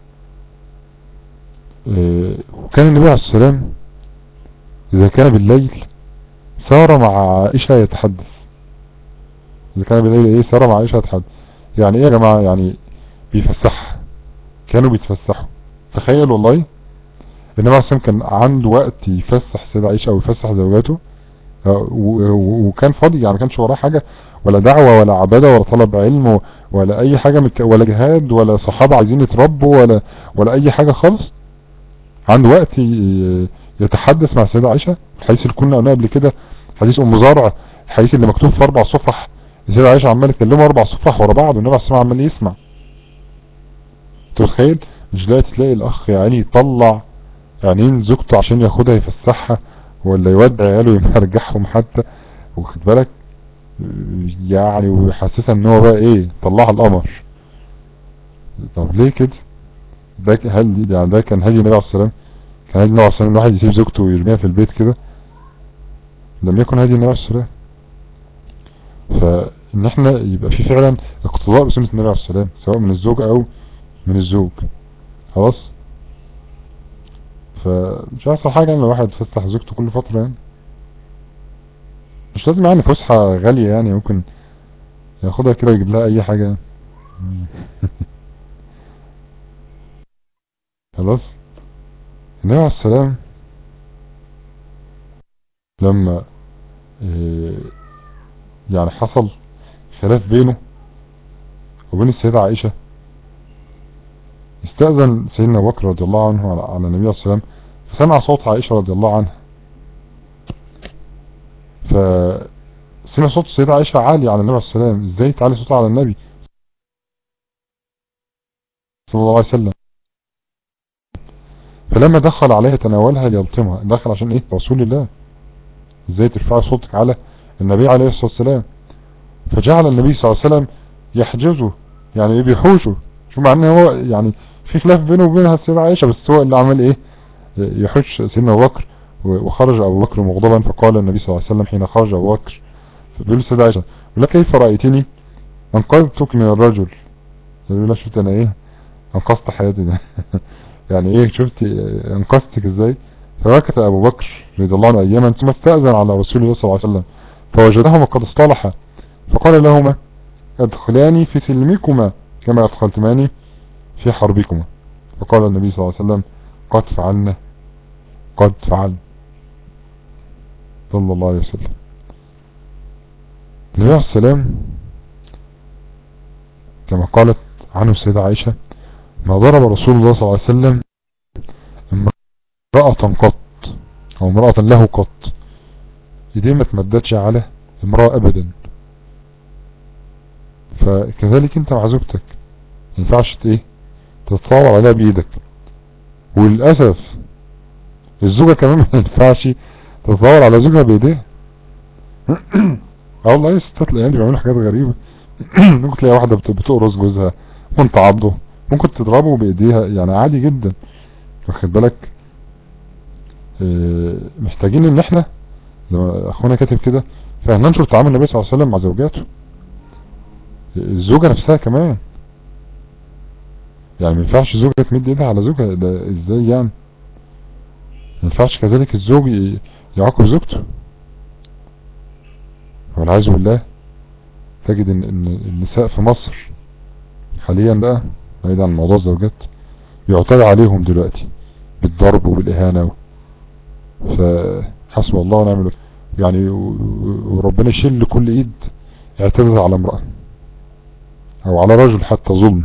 إيه وكان النبي عليه السلام إذا كان بالليل سار مع عائشة يتحدث إذا كان بالليل إيه سار مع عائشة يتحدث يعني إيه يا جماعة يعني بيفسح كانوا بيتفسحوا تخيل والله النبي عليه السلام كان عنده وقت يفسح سيدة عائشة أو يفسح زوجاته وكان فاضي يعني ما كانش وراه حاجة ولا دعوة ولا عبادة ولا طلب علم ولا اي حاجة مك... ولا جهاد ولا صحابة عايزين يتربوا ولا ولا اي حاجة خالص عنده وقت يتحدث مع السيدة عائشة الحديث اللي كنا قلناه قبل كده حديث ام زرع الحديث اللي مكتوب في اربع صفح السيدة عائشة عمال تكلمه اربع صفح ورا بعض والنبي عليه الصلاة عمال يسمع انت متخيل مش دلوقتي تلاقي الاخ يعني يطلع عينين زوجته عشان ياخدها يفسحها ولا يودع عياله يرجعهم حتى واخد بالك يعني ويحسسها ان هو بقى ايه طلعها القمر طب ليه كده ده هل يعني ده كان هدي النبي عليه السلام كان هدي النبي عليه السلام الواحد يسيب زوجته ويرميها في البيت كده لم يكن هدي النبي عليه السلام فان احنا يبقى في فعلا اقتضاء بسنة النبي عليه السلام سواء من الزوج او من الزوج خلاص فمش احسن حاجة ان الواحد يفسح زوجته كل فترة يعني مش لازم يعني فسحة غالية يعني ممكن ياخدها كده ويجيب لها اي حاجة خلاص النبي عليه السلام لما إيه يعني حصل خلاف بينه وبين السيدة عائشة استأذن سيدنا أبو بكر رضي الله عنه على, على النبي عليه السلام فسمع صوت عائشة رضي الله عنها فسمع صوت السيدة عائشة عالي على النبي عليه السلام ازاي تعالي صوتها على النبي صلى الله عليه وسلم فلما دخل عليها تناولها ليلطمها دخل عشان ايه رسول الله ازاي ترفع صوتك على النبي عليه الصلاة والسلام فجعل النبي صلى الله عليه وسلم يحجزه يعني ايه بيحوشه شو مع ان هو يعني في خلاف بينه وبينها السيدة عائشة بس هو اللي عمل ايه يحش سيدنا ابو بكر وخرج ابو بكر مغضبا فقال النبي صلى الله عليه وسلم حين خرج ابو بكر بيقول السيدة عائشة يقول لك كيف رأيتني انقذتك من الرجل يقول لها شفت انا ايه انقذت حياتي يعني ايه شفت انقذتك ازاي فبكت ابو بكر رضي الله عنه اياما ثم استأذن على رسول الله صلى الله عليه وسلم فوجدهما قد اصطلحا فقال لهما ادخلاني في سلمكما كما ادخلتماني في حربكما فقال النبي صلى الله عليه وسلم قد فعلنا قد فعل صلى الله عليه وسلم النبي عليه السلام كما قالت عنه السيدة عائشة ما ضرب رسول الله صلى الله عليه وسلم امرأة قط او امرأة له قط ايديه ما تمددش على امرأة ابدا فكذلك انت مع زوجتك ما ينفعش ايه تتصور عليها بايدك وللأسف الزوجة كمان ما ينفعش تتصور على زوجها بايديها اه والله الستات الايام دي بيعملوا حاجات غريبة ممكن تلاقي واحدة بتقرص جوزها ممكن تعضه ممكن تضربه بايديها يعني عادي جدا واخد بالك اه محتاجين ان احنا لما اخونا كاتب كده فننشر تعامل النبي صلى الله عليه وسلم مع زوجاته الزوجة نفسها كمان يعني ما ينفعش زوجة تمد ايدها على زوجها ده ازاي يعني ما ينفعش كذلك الزوج يعاقب زوجته والعياذ بالله تجد ان, إن النساء في مصر حاليا بقى بعيد عن موضوع الزوجات يعتدى عليهم دلوقتي بالضرب وبالاهانة فحسب الله ونعم الوكيل يعني وربنا يشيل كل ايد اعتدت على امرأة او على رجل حتى ظلم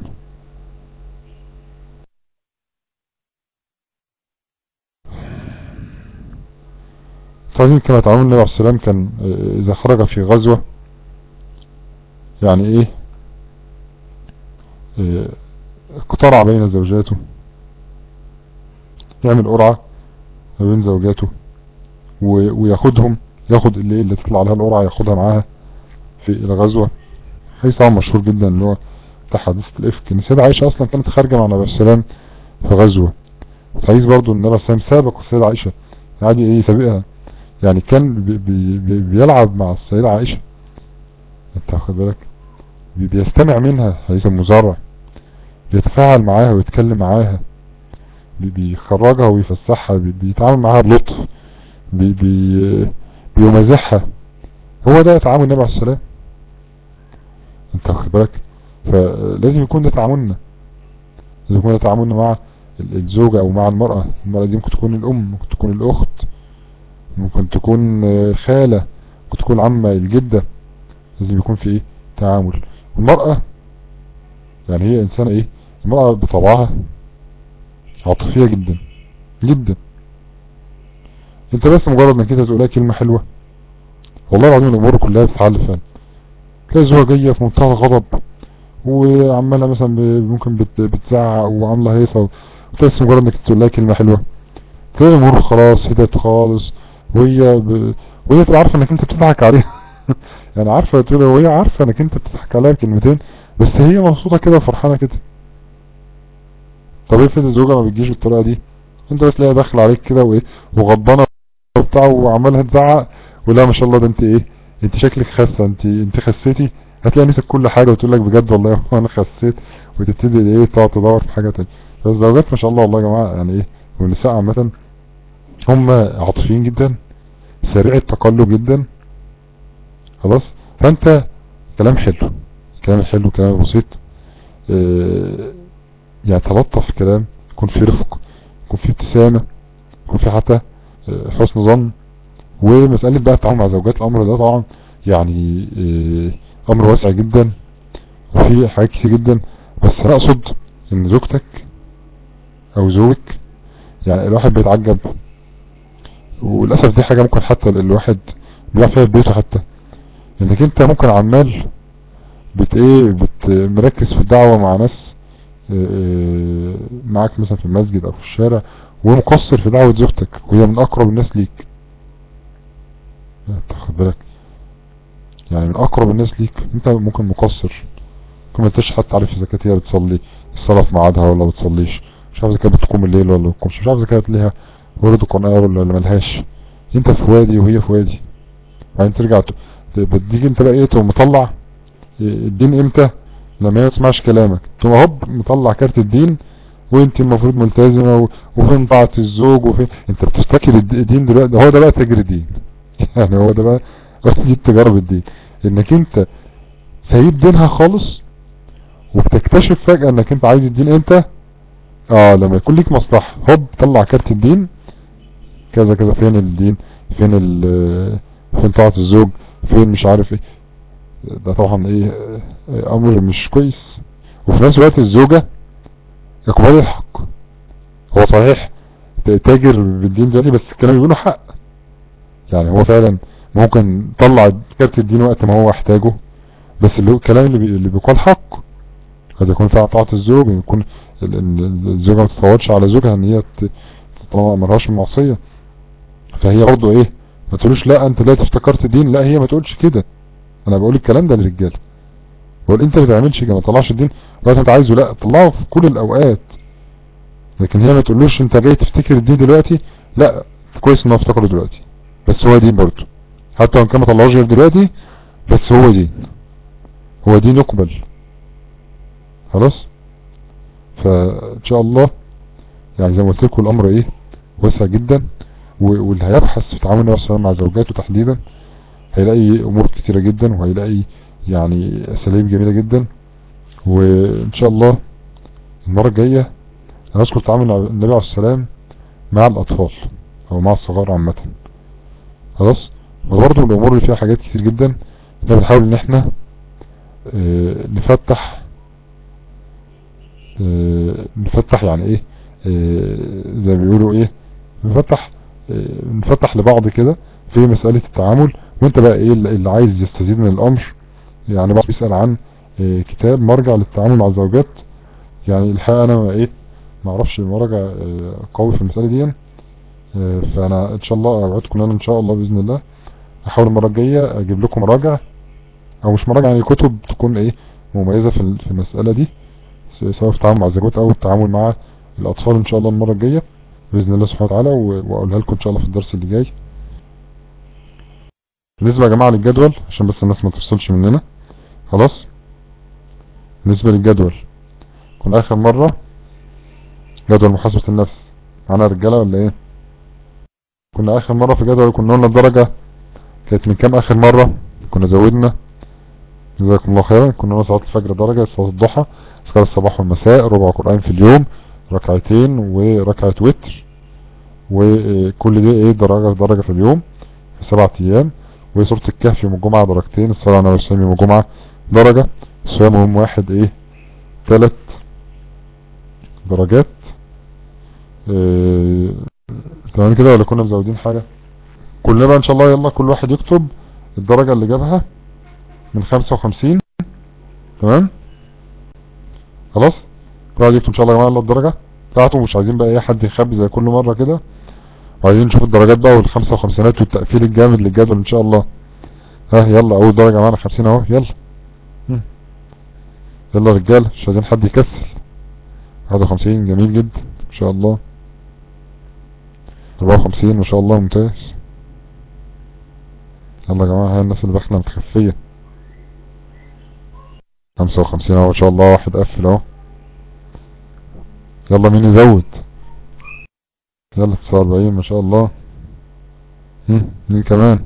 فاهمين كما تعامل النبي عليه السلام كان اذا خرج في غزوة يعني ايه, إيه اقترع بين زوجاته يعمل قرعة ما بين زوجاته وياخدهم ياخد اللي اللي تطلع عليها القرعة ياخدها معاها في الغزوة حديث طبعا مشهور جدا اللي هو بتاع حديثة الافك ان السيدة عائشة اصلا كانت خارجة مع النبي عليه السلام في غزوة حديث برضو ان النبي عليه السلام سابق السيدة عائشة عادي ايه سابقها يعني كان بي بي بي بيلعب مع السيدة عائشة انت واخد بالك بي بيستمع منها حديث المزارع بيتفاعل معاها ويتكلم معاها بي بيخرجها ويفسحها بي بيتعامل معاها بلطف بي بي بيمازحها هو ده تعامل النبي عليه السلام انت واخد بالك فلازم يكون ده تعاملنا لازم يكون ده تعاملنا مع الزوجة او مع المرأة المرأة دي ممكن تكون الام ممكن تكون الاخت ممكن تكون خالة ممكن تكون عمة الجدة لازم يكون في ايه تعامل والمرأة يعني هي انسانة ايه المرأة بطبعها عاطفية جدا جدا انت بس مجرد انك انت تقولها كلمة حلوة والله العظيم الامور كلها بتتحل فعلا تلاقي الزوجة جاية في منتهى الغضب وعمالة مثلا ممكن بت بتزعق وعاملة هيصة وتلاقي مجرد انك تقول لها كلمة حلوة تلاقي الامور خلاص هدت خالص وهي ب... وهي تبقى عارفة انك انت بتضحك عليها يعني عارفة تقول وهي عارفة انك انت بتضحك عليها كلمتين بس هي مبسوطة كده وفرحانة كده طب افرض الزوجة ما بتجيش بالطريقة دي انت بس تلاقيها داخل عليك كده وايه وغضبانة وبتاع وعمالها تزعق ولا ما شاء الله ده انت ايه انت شكلك خاسة انت انت خسيتي هتلاقي نفسك كل حاجة وتقول لك بجد والله انا خسيت وتبتدي ايه تقعد تدور في حاجة تانية فالزوجات ما شاء الله والله يا جماعة يعني ايه والنساء عامة هم عاطفيين جدا سريع التقلب جدا خلاص فانت كلام حلو كلام حلو كلام بسيط اه يعني تلطف كلام يكون في رفق يكون في ابتسامة يكون في حتى اه حسن ظن ومسألة بقى التعامل مع زوجات الامر ده طبعا يعني اه امر واسع جدا وفي حاجات كتير جدا بس انا اقصد ان زوجتك او زوجك يعني الواحد بيتعجب وللأسف دي حاجة ممكن حتى الواحد بيقع فيها في بيته حتى انك انت ممكن عمال بت ايه بت مركز في الدعوة مع ناس اه معاك مثلا في المسجد او في الشارع ومقصر في دعوة زوجتك وهي من اقرب الناس ليك تاخد بالك يعني من اقرب الناس ليك انت ممكن مقصر ممكن ما انتش حتى عارف اذا كانت هي بتصلي الصلاة في ميعادها ولا بتصليش مش عارف اذا كانت بتقوم الليل ولا بتقومش مش عارف اذا كانت ليها ورد قناة ولا ملهاش انت في وادي وهي في وادي بعدين ترجع بتيجي انت بقى ايه تقوم مطلع الدين امتى لما هي ما تسمعش كلامك تقوم هوب مطلع كارت الدين وانت المفروض ملتزمة وفين طاعة الزوج وفين انت بتفتكر الدين دلوقتي هو ده بقى تجري الدين يعني هو ده بقى بس دي تجارب الدين انك انت سايب دينها خالص وبتكتشف فجأة انك انت عايز الدين امتى اه لما يكون ليك مصلحة هوب طلع كارت الدين كذا كذا فين الدين فين ال فين طاعة الزوج فين مش عارف ايه ده طبعا ايه امر مش كويس وفي نفس الوقت الزوجة اقبال الحق هو صحيح تاجر بالدين ده بس الكلام بيقوله حق يعني هو فعلا ممكن طلع كارت الدين وقت ما هو احتاجه بس اللي هو الكلام اللي, بي اللي بيقال حق قد يكون فيها طاعة الزوج يكون الزوجة ما تتطورش على زوجها ان هي طالما ما مرهاش المعصية فهي برضه ايه ما تقولوش لا انت دلوقتي افتكرت دين لا هي ما تقولش كده انا بقول الكلام ده للرجاله بقول انت ما تعملش كده ما تطلعش الدين وقت انت عايزه لا طلعه في كل الاوقات لكن هي ما تقولوش انت جاي تفتكر الدين دلوقتي لا كويس ان هو افتكره دلوقتي بس هو دين برضه حتى وان كان ما طلعوش غير دلوقتي بس هو دين هو دين يقبل خلاص فان شاء الله يعني زي ما قلت لكم الامر ايه واسع جدا واللي هيبحث في تعامل النبي صلى الله عليه وسلم مع زوجاته تحديدا هيلاقي امور كتيرة جدا وهيلاقي يعني اساليب جميلة جدا وان شاء الله المرة الجاية هنذكر تعامل النبي عليه السلام مع الاطفال او مع الصغار عامة خلاص وبرضه الامور اللي فيها حاجات كتير جدا احنا بنحاول ان احنا اه نفتح اه نفتح يعني ايه اه زي ما بيقولوا ايه نفتح نفتح لبعض كده في مسألة التعامل وانت بقى ايه اللي عايز يستزيد من الامر يعني بعض بيسأل عن اه كتاب مرجع للتعامل مع الزوجات يعني الحقيقة انا ايه ما اعرفش مرجع اه قوي في المسألة دي اه فانا ان شاء الله اوعدكم انا ان شاء الله باذن الله احاول المرة الجاية اجيب لكم مراجع او مش مراجع يعني كتب تكون ايه مميزة في في المسألة دي سواء في التعامل مع الزوجات او التعامل مع الاطفال ان شاء الله المرة الجاية باذن الله سبحانه وتعالى واقولها لكم ان شاء الله في الدرس اللي جاي بالنسبة يا جماعة للجدول عشان بس الناس ما تفصلش مننا خلاص بالنسبة للجدول كنا اخر مرة جدول محاسبة النفس معانا رجالة ولا ايه كنا اخر مرة في جدول كنا قلنا الدرجة كانت من كام اخر مرة كنا زودنا جزاكم الله خيرا كنا قلنا صلاة الفجر درجة صلاة الضحى اذكار الصباح والمساء ربع قرآن في اليوم ركعتين وركعة وتر وكل دي ايه درجة درجة في اليوم في سبعة ايام وسورة الكهف يوم الجمعة درجتين الصلاة على النبي يوم الجمعة درجة الصيام يوم واحد ايه ثلاث درجات إيه تمام كده ولا كنا مزودين حاجة كلنا بقى ان شاء الله يلا كل واحد يكتب الدرجة اللي جابها من خمسة وخمسين تمام خلاص كل واحد يكتب ان شاء الله يا جماعة يلا الدرجة بتاعته مش عايزين بقى اي حد يخبي زي كل مرة كده وعايزين نشوف الدرجات بقى والخمسة وخمسينات والتقفيل الجامد للجدول ان شاء الله ها يلا اول درجة معانا خمسين اهو يلا هم. يلا رجالة مش عايزين حد يكسل واحد وخمسين جميل جدا ان شاء الله اربعة وخمسين ما شاء الله ممتاز يلا يا جماعة هاي الناس اللي داخلة متخفية خمسة وخمسين اهو ما شاء الله واحد قفل اهو يلا مين يزود يلا تسعة واربعين ما شاء الله هم، مين كمان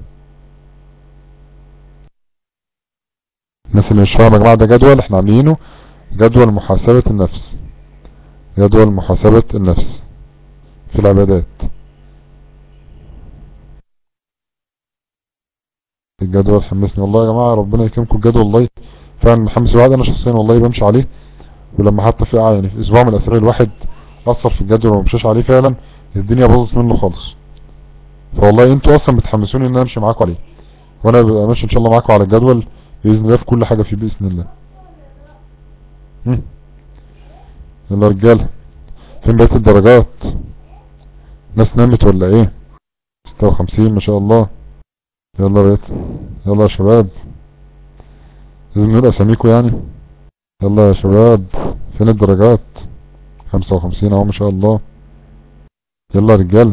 الناس اللي مش فاهمة يا جماعة ده جدول احنا عاملينه جدول محاسبة النفس جدول محاسبة النفس في العبادات الجدول حمسني والله يا جماعة ربنا يكرمكم الجدول والله فعلا محمس الواحد انا شخصيا والله بمشي عليه ولما حتى في يعني في اسبوع من الاسابيع الواحد اثر في الجدول وما مشاش عليه فعلا الدنيا باظت منه خالص فوالله انتوا اصلا بتحمسوني ان انا امشي معاكم عليه وانا ببقى ماشي ان شاء الله معاكم على الجدول باذن الله في كل حاجة فيه باذن الله هم. يلا يا رجاله فين بقيت الدرجات ناس نامت ولا ايه 56 ما شاء الله يلا يا بيت يلا يا شباب لازم نقول اساميكم يعني يلا يا شباب فين الدرجات 55 اهو ما شاء الله يلا يا رجاله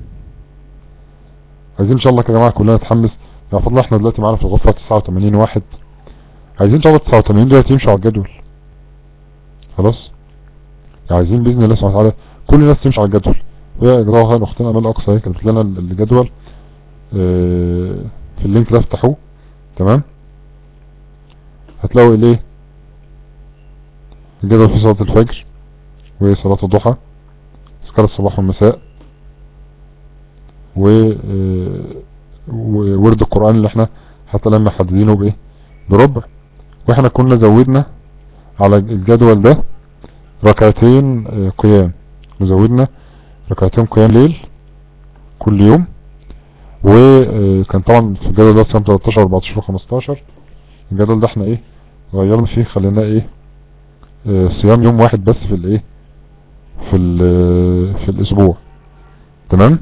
عايزين ان شاء الله يا جماعه كلنا نتحمس يعني فضل احنا دلوقتي معانا في الغرفه 89 واحد عايزين ان شاء الله 89 دلوقتي يمشوا على الجدول خلاص عايزين باذن الله سبحانه وتعالى كل الناس تمشي على الجدول ويا جزاها خير اختنا امال اقصى هي كتبت لنا الجدول اه في اللينك ده افتحوه تمام هتلاقوا ايه الجدول فيه صلاة الفجر وصلاة الضحى اذكار الصباح والمساء و وورد القرآن اللي احنا حتى لما محددينه بايه بربع واحنا كنا زودنا على الجدول ده ركعتين قيام وزودنا ركعتين قيام ليل كل يوم وكان طبعا في الجدول ده صيام 13 14 و 15 الجدول ده احنا ايه غيرنا فيه خليناه ايه اه صيام يوم واحد بس في الايه في في الاسبوع تمام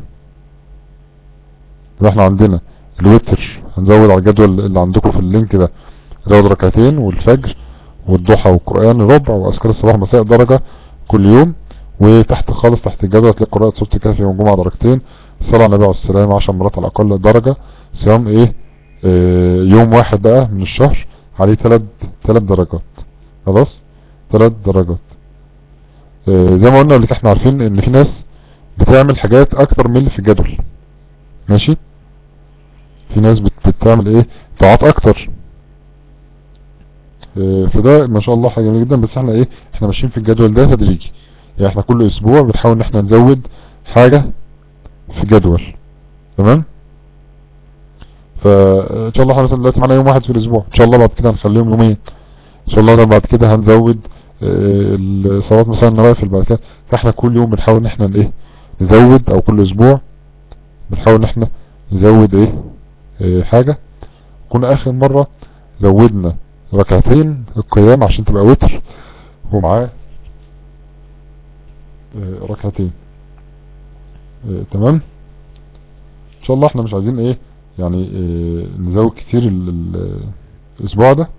يبقى احنا عندنا الوتر هنزود على الجدول اللي عندكم في اللينك ده نزود ركعتين والفجر والضحى والقرآن ربع واذكار الصباح مساء درجة كل يوم وتحت خالص تحت الجدول تلاقي قراءة سورة الكهف يوم الجمعة درجتين الصلاة على النبي عليه السلام 10 مرات على الاقل درجة صيام ايه اه يوم واحد بقى من الشهر عليه ثلاث ثلاث درجات خلاص ثلاث درجات اه زي ما قلنا اللي احنا عارفين ان في ناس بتعمل حاجات اكتر من اللي في الجدول ماشي في ناس بتعمل ايه طاعات اكتر اه فده ما شاء الله حاجة جميلة جدا بس احنا ايه احنا ماشيين في الجدول ده تدريجي يعني احنا كل اسبوع بنحاول ان احنا نزود حاجة في الجدول تمام فان شاء الله احنا مثلا دلوقتي معانا يوم واحد في الاسبوع ان شاء الله بعد كده هنخليهم يومين ان شاء الله بعد كده هنزود الصلاه مثلا النوافل بعد كده فاحنا كل يوم بنحاول ان احنا ايه نزود او كل اسبوع بنحاول ان احنا نزود ايه, إيه حاجة كنا اخر مرة زودنا ركعتين القيام عشان تبقى وتر ومعاه إيه ركعتين إيه تمام ان شاء الله احنا مش عايزين ايه يعني إيه نزود كتير ال ال الاسبوع ده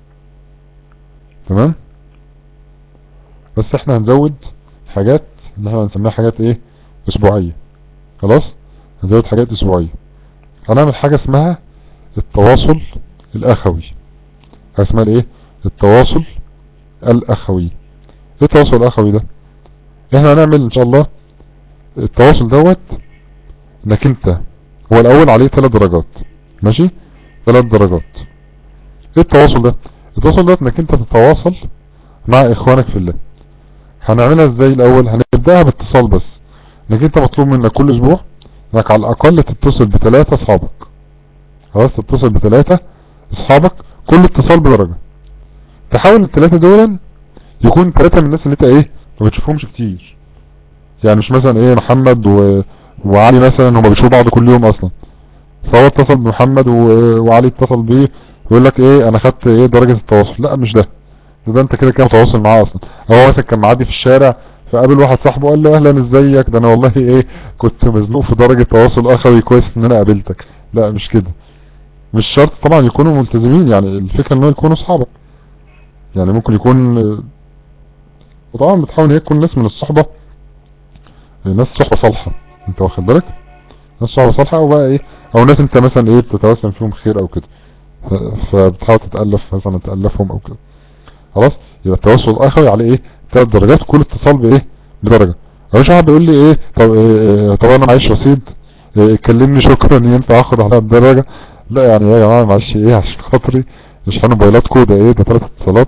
تمام بس احنا هنزود حاجات اللي احنا هنسميها حاجات ايه اسبوعية خلاص هنزود حاجات اسبوعية هنعمل حاجة اسمها التواصل الاخوي حاجة اسمها الايه التواصل الاخوي ايه التواصل الاخوي ده احنا هنعمل ان شاء الله التواصل دوت انك انت هو الاول عليه ثلاث درجات ماشي ثلاث درجات ايه التواصل ده التواصل ده انك انت تتواصل مع اخوانك في الله هنعملها ازاي الاول هنبدأها باتصال بس انك انت مطلوب منك كل اسبوع انك على الاقل تتصل بثلاثة اصحابك خلاص تتصل بثلاثة اصحابك كل اتصال بدرجة تحاول الثلاثة دول يكون ثلاثة من الناس اللي انت ايه ما بتشوفهمش كتير يعني مش مثلا ايه محمد و... وعلي مثلا هما بيشوفوا بعض كل يوم اصلا فهو اتصل بمحمد و... وعلي اتصل بيه ويقول لك ايه انا خدت ايه درجة التواصل لا مش ده ده, ده انت كده كده متواصل معاه اصلا هو مثلا كان معدي في الشارع فقابل واحد صاحبه قال له اهلا ازيك ده انا والله ايه كنت مزنوق في درجة تواصل اخوي كويس ان انا قابلتك لا مش كده مش شرط طبعا يكونوا ملتزمين يعني الفكرة ان هو يكونوا اصحابك يعني ممكن يكون وطبعا بتحاول هي تكون ناس من الصحبة ناس صحبة صالحة انت واخد بالك ناس صحبة صالحة او بقى ايه او ناس انت مثلا ايه بتتوسم فيهم خير او كده فبتحاول تتألف مثلا تألفهم او كده خلاص يبقى التواصل الاخوي على ايه ثلاث درجات كل اتصال بايه بدرجة مش واحد بيقول لي ايه طب إيه طب انا معيش رصيد إيه كلمني شكرا ان ينفع اخد على الدرجة لا يعني يا جماعة معلش ايه عشان خاطري مش موبايلاتكم ده ايه ده ثلاث اتصالات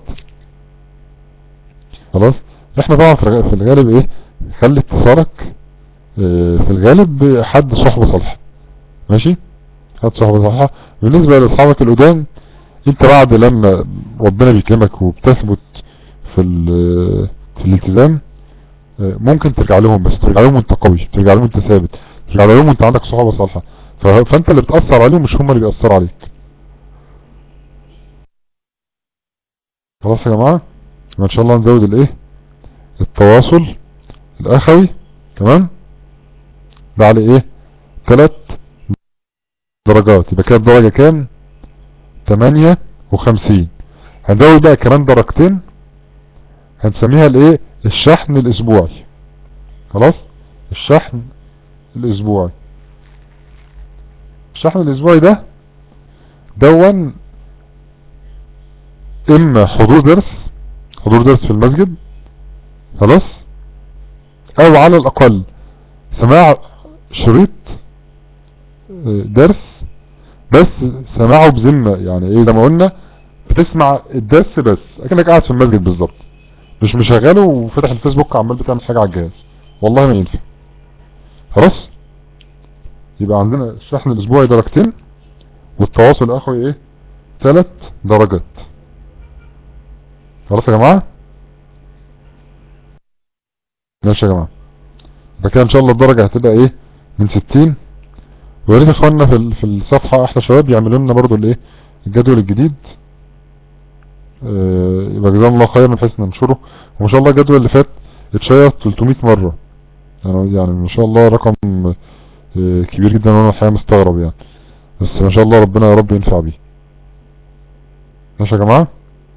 خلاص احنا طبعا في الغالب ايه خلي اتصالك اه في الغالب حد صحبة صالحة ماشي حد صحبة صالحة بالنسبة لاصحابك القدام انت بعد لما ربنا بيكرمك وبتثبت في في الالتزام اه ممكن ترجع لهم بس ترجع لهم وانت قوي ترجع لهم وانت ثابت ترجع لهم وانت عندك صحبة صالحة فانت اللي بتأثر عليهم مش هم اللي بيأثروا عليك خلاص يا جماعة ان شاء الله نزود الايه التواصل الاخوي تمام ده على ايه ثلاث درجات يبقى كده الدرجة كام تمانية وخمسين هنزود بقى كمان درجتين هنسميها الايه الشحن الاسبوعي خلاص الشحن الاسبوعي الشحن الاسبوعي ده دون اما حضور درس حضور درس في المسجد خلاص او على الاقل سماع شريط درس بس سماعه بذمة يعني ايه زي ما قلنا بتسمع الدرس بس اكنك قاعد في المسجد بالظبط مش مشغله وفتح الفيسبوك عمال بتعمل حاجة على الجهاز والله ما ينفع خلاص يبقى عندنا الشحن الاسبوعي درجتين والتواصل الاخوي ايه ثلاث درجات خلاص يا جماعة ماشي يا جماعة يبقى كده ان شاء الله الدرجة هتبقى ايه من ستين ويا ريت اخواننا في في الصفحة احلى شباب يعملوا لنا برضو الايه الجدول الجديد اه يبقى جزاهم الله خير بحيث ننشره وما شاء الله الجدول اللي فات اتشير 300 مرة يعني يعني ما شاء الله رقم اه كبير جدا وانا الحقيقة مستغرب يعني بس ما شاء الله ربنا يا رب ينفع بيه ماشي يا جماعة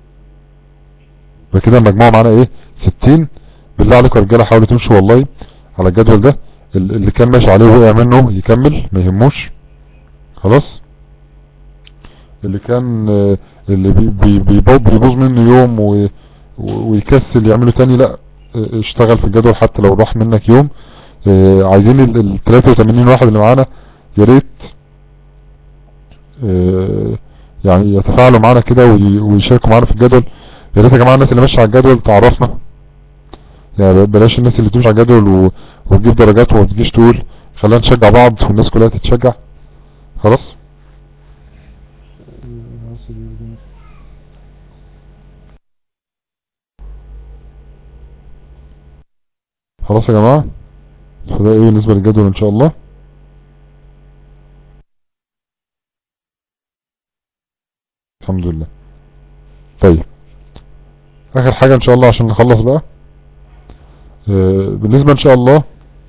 بكده المجموعة معانا ايه 60 بالله عليكم يا رجاله حاولوا تمشوا والله على الجدول ده اللي كان ماشي عليه وقع منه يكمل ما يهموش خلاص اللي كان اللي بي بي بيبوظ منه يوم ويكسل يعمله تاني لا اشتغل في الجدول حتى لو راح منك يوم اه عايزين ال 83 واحد اللي معانا يا ريت اه يعني يتفاعلوا معانا كده ويشاركوا معانا في الجدول يا ريت يا جماعه الناس اللي ماشيه على الجدول تعرفنا يعني بلاش الناس اللي تمشي على الجدول و... وتجيب درجات وما تجيش تقول خلينا نشجع بعض والناس كلها تتشجع خلاص خلاص يا جماعة فده ايه بالنسبة للجدول ان شاء الله الحمد لله طيب اخر حاجة ان شاء الله عشان نخلص بقى آه بالنسبة ان شاء الله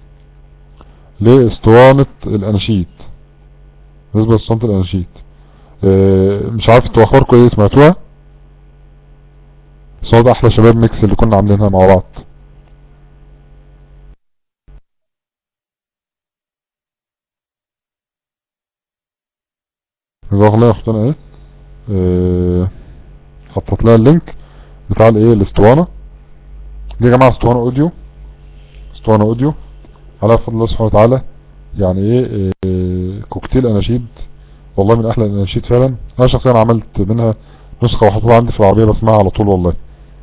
لاسطوانة الاناشيد بالنسبة لاسطوانة الاناشيد آه مش عارف انتوا اخباركم ايه سمعتوها صوت احلى شباب ميكس اللي كنا عاملينها مع بعض جزاك الله يا اختنا ايه آه، حطت لها اللينك بتاع الايه الاسطوانة دي يا جماعة اسطوانة اوديو اسطوانة اوديو على فضل الله سبحانه وتعالى يعني ايه آه، كوكتيل اناشيد والله من احلى الاناشيد فعلا انا شخصيا عملت منها نسخة وحطيتها عندي في العربية بسمعها على طول والله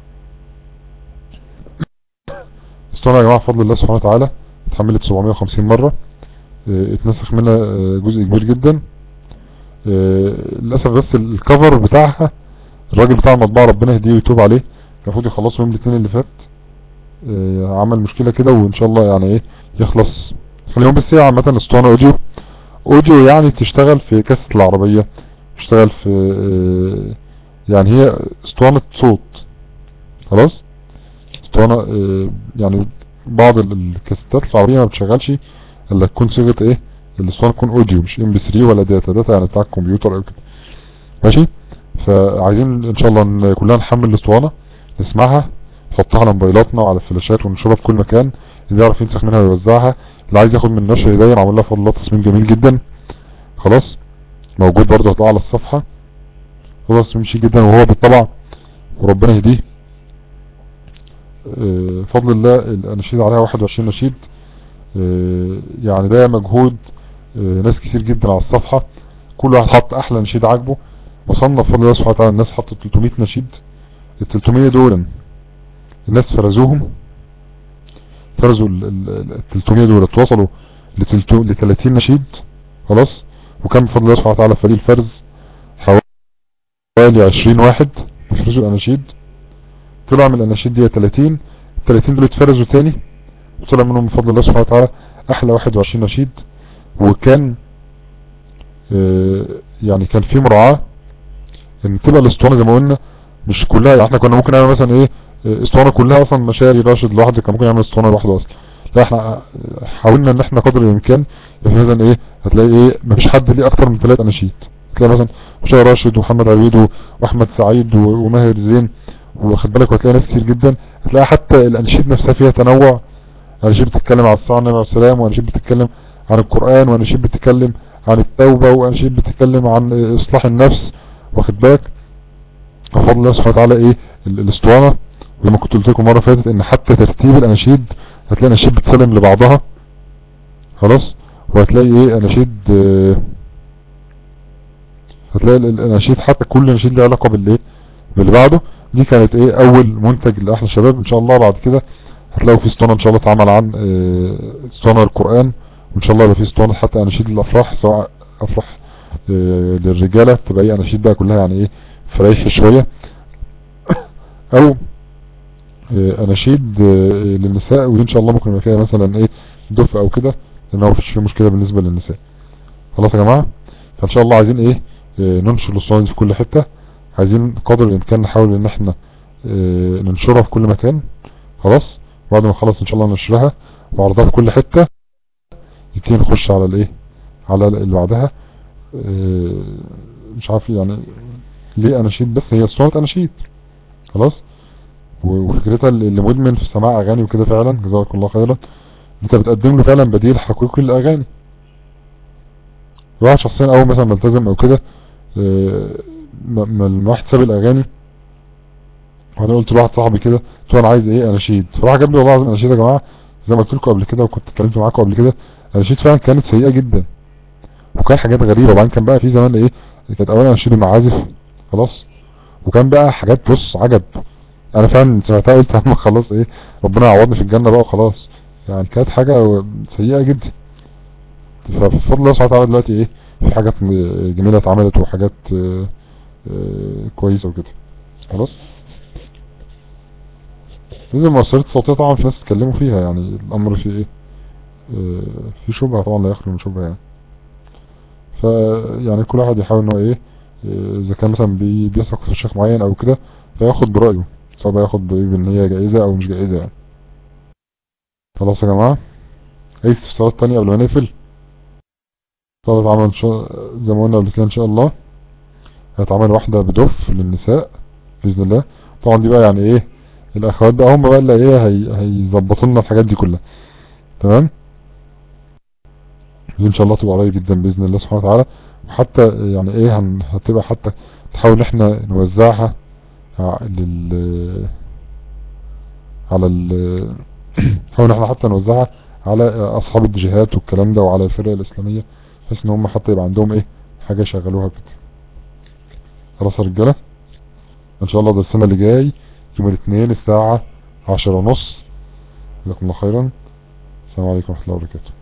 اسطوانة يا جماعة بفضل الله سبحانه وتعالى اتحملت 750 مرة اه، اتنسخ منها اه، جزء كبير جدا اه، للأسف بس الكفر بتاعها الراجل بتاع المطبعة ربنا يهديه ويتوب عليه كان المفروض يخلصه يوم الاثنين اللي فات اه، عمل مشكلة كده وان شاء الله يعني ايه يخلص خليهم بس هي عامة اسطوانة اوديو اوديو يعني تشتغل في كاسة العربية تشتغل في اه، يعني هي اسطوانة صوت خلاص اسطوانة اه، يعني بعض ال- الكاسيتات العربية ما بتشغلش الا تكون صيغة ايه الاسطوانة تكون اوديو مش ام بي 3 ولا داتا داتا يعني بتاع الكمبيوتر او كده ماشي فعايزين ان شاء الله ان كلنا نحمل الاسطوانة نسمعها نحطها على موبايلاتنا وعلى الفلاشات ونشوفها في كل مكان اللي يعرف ينسخ منها ويوزعها اللي عايز ياخد من نشر هدايا عمل لها فضل الله تصميم جميل جدا خلاص موجود برضه هتلاقيه على الصفحة هو تصميم شيك جدا وهو بالطبع وربنا يهديه آه، فضل الله الاناشيد عليها 21 نشيد آه، يعني ده مجهود آه، ناس كتير جدا على الصفحة كل واحد حط احلى نشيد عاجبه وصلنا بفضل الله سبحانه وتعالى الناس حطت 300 نشيد ال 300 دول الناس فرزوهم فرزوا ال ال- ال 300 دول اتوصلوا ل 30 نشيد خلاص وكان بفضل الله سبحانه وتعالى فريق الفرز حوالي 20 واحد فرزوا الاناشيد طلع من الاناشيد دي 30 ال 30 دول اتفرزوا تاني وطلع منهم بفضل الله سبحانه وتعالى احلى 21 نشيد وكان آه، يعني كان في مراعاة ان تبقى الاسطوانة زي ما قلنا مش كلها يعني احنا كنا ممكن نعمل مثلا ايه آه، اسطوانة كلها اصلا مشاري راشد لوحده كان ممكن يعمل اسطوانة لوحده اصلا لا احنا آه، حاولنا ان احنا قدر الامكان يعني مثلا ايه هتلاقي ايه مفيش حد ليه اكتر من ثلاث اناشيد تلاقي مثلا مشاري راشد ومحمد عبيد و- واحمد سعيد و- وماهر زين واخد بالك وهتلاقي ناس كتير جدا هتلاقي حتى الاناشيد نفسها فيها تنوع اناشيد بتتكلم عن الصلاة على النبي عليه السلام واناشيد بتتكلم عن القرآن واناشيد بتتكلم عن التوبة واناشيد بتتكلم عن اصلاح النفس واخد بالك بفضل الله سبحانه وتعالى ايه ال- الاسطوانة زي ما كنت قلت لكم مرة فاتت ان حتى ترتيب الاناشيد هتلاقي اناشيد بتسلم لبعضها خلاص وهتلاقي ايه اناشيد آه، هتلاقي ال- الاناشيد حتى كل نشيد له علاقة بالايه باللي بعده دي كانت ايه اول منتج لاحلى شباب ان شاء الله بعد كده هتلاقوا في اسطوانة ان شاء الله اتعمل عن آه، اسطوانة القرآن وان شاء الله يبقى في اسطوانة حتى اناشيد الافراح سواء افراح آه، للرجالة تبقى ايه اناشيد بقى كلها يعني ايه فريحة شوية او آه، اناشيد آه، للنساء ودي ان شاء الله ممكن يبقى فيها مثلا ايه دف او كده لان هو مفيش فيه مشكلة بالنسبة للنساء خلاص يا جماعة فان شاء الله عايزين ايه آه، ننشر الاسطوانة دي في كل حتة عايزين قدر الامكان نحاول ان احنا آه، ننشرها في كل مكان خلاص بعد ما نخلص ان شاء الله نشرها وعرضها في كل حتة نبتدي نخش على الايه على اللي بعدها آه، مش عارف يعني ليه اناشيد بس هي صورة اناشيد خلاص و- وفكرتها اللي اللي مدمن في سماع اغاني وكده فعلا جزاك الله خيرا انت بتقدم له فعلا بديل حقيقي للاغاني الواحد شخصيا اول مثلا ملتزم او كده آه، ما ما الواحد ساب الاغاني وانا قلت لواحد صاحبي كده قلت له انا عايز ايه اناشيد فراح جاب لي والله العظيم اناشيد يا جماعه زي ما قلت لكم قبل كده وكنت اتكلمت معاكم قبل كده اناشيد فعلا كانت سيئه جدا وكان حاجات غريبه وبعدين كان بقى في زمان ايه كانت اولا اناشيد المعازف خلاص وكان بقى حاجات بص عجب انا فعلا سمعتها قلت اما خلاص ايه ربنا يعوضني في الجنه بقى وخلاص يعني كانت حاجه سيئه جدا فبفضل الله سبحانه وتعالى دلوقتي ايه في حاجات م- جميله اتعملت وحاجات آه، آه، كويسه وكده خلاص لازم المؤثرات الصوتية طبعا في ناس يتكلموا فيها يعني الأمر في إيه آه، في شبهة طبعا لا يخلو من شبهة يعني ف يعني كل واحد يحاول إن هو إيه آه، إذا كان مثلا بي- بيثق في شيخ معين أو كده فياخد برأيه سواء بقى ياخد برأيه بإن هي جائزة أو مش جائزة يعني خلاص يا جماعة أي استفسارات تانية قبل ما نقفل طلعت عمل إن شاء زي ما قلنا قبل كده إن شاء الله هتعمل واحدة بدف للنساء بإذن الله طبعا دي بقى يعني إيه الاخوات بقى هم بقى اللي ايه هي هيظبطوا لنا الحاجات دي كلها تمام دي ان شاء الله تبقى قريب جدا باذن الله سبحانه وتعالى وحتى يعني ايه هن هتبقى حتى نحاول احنا نوزعها ع- لل على ال نحاول احنا حتى نوزعها على اصحاب الجهات والكلام ده وعلى الفرق الاسلامية بحيث ان هم حتى يبقى عندهم ايه حاجة يشغلوها كده خلاص يا رجالة ان شاء الله ده السنة اللي جاي يوم الاثنين الساعة عشرة ونص جزاكم الله خيرا السلام عليكم ورحمة الله وبركاته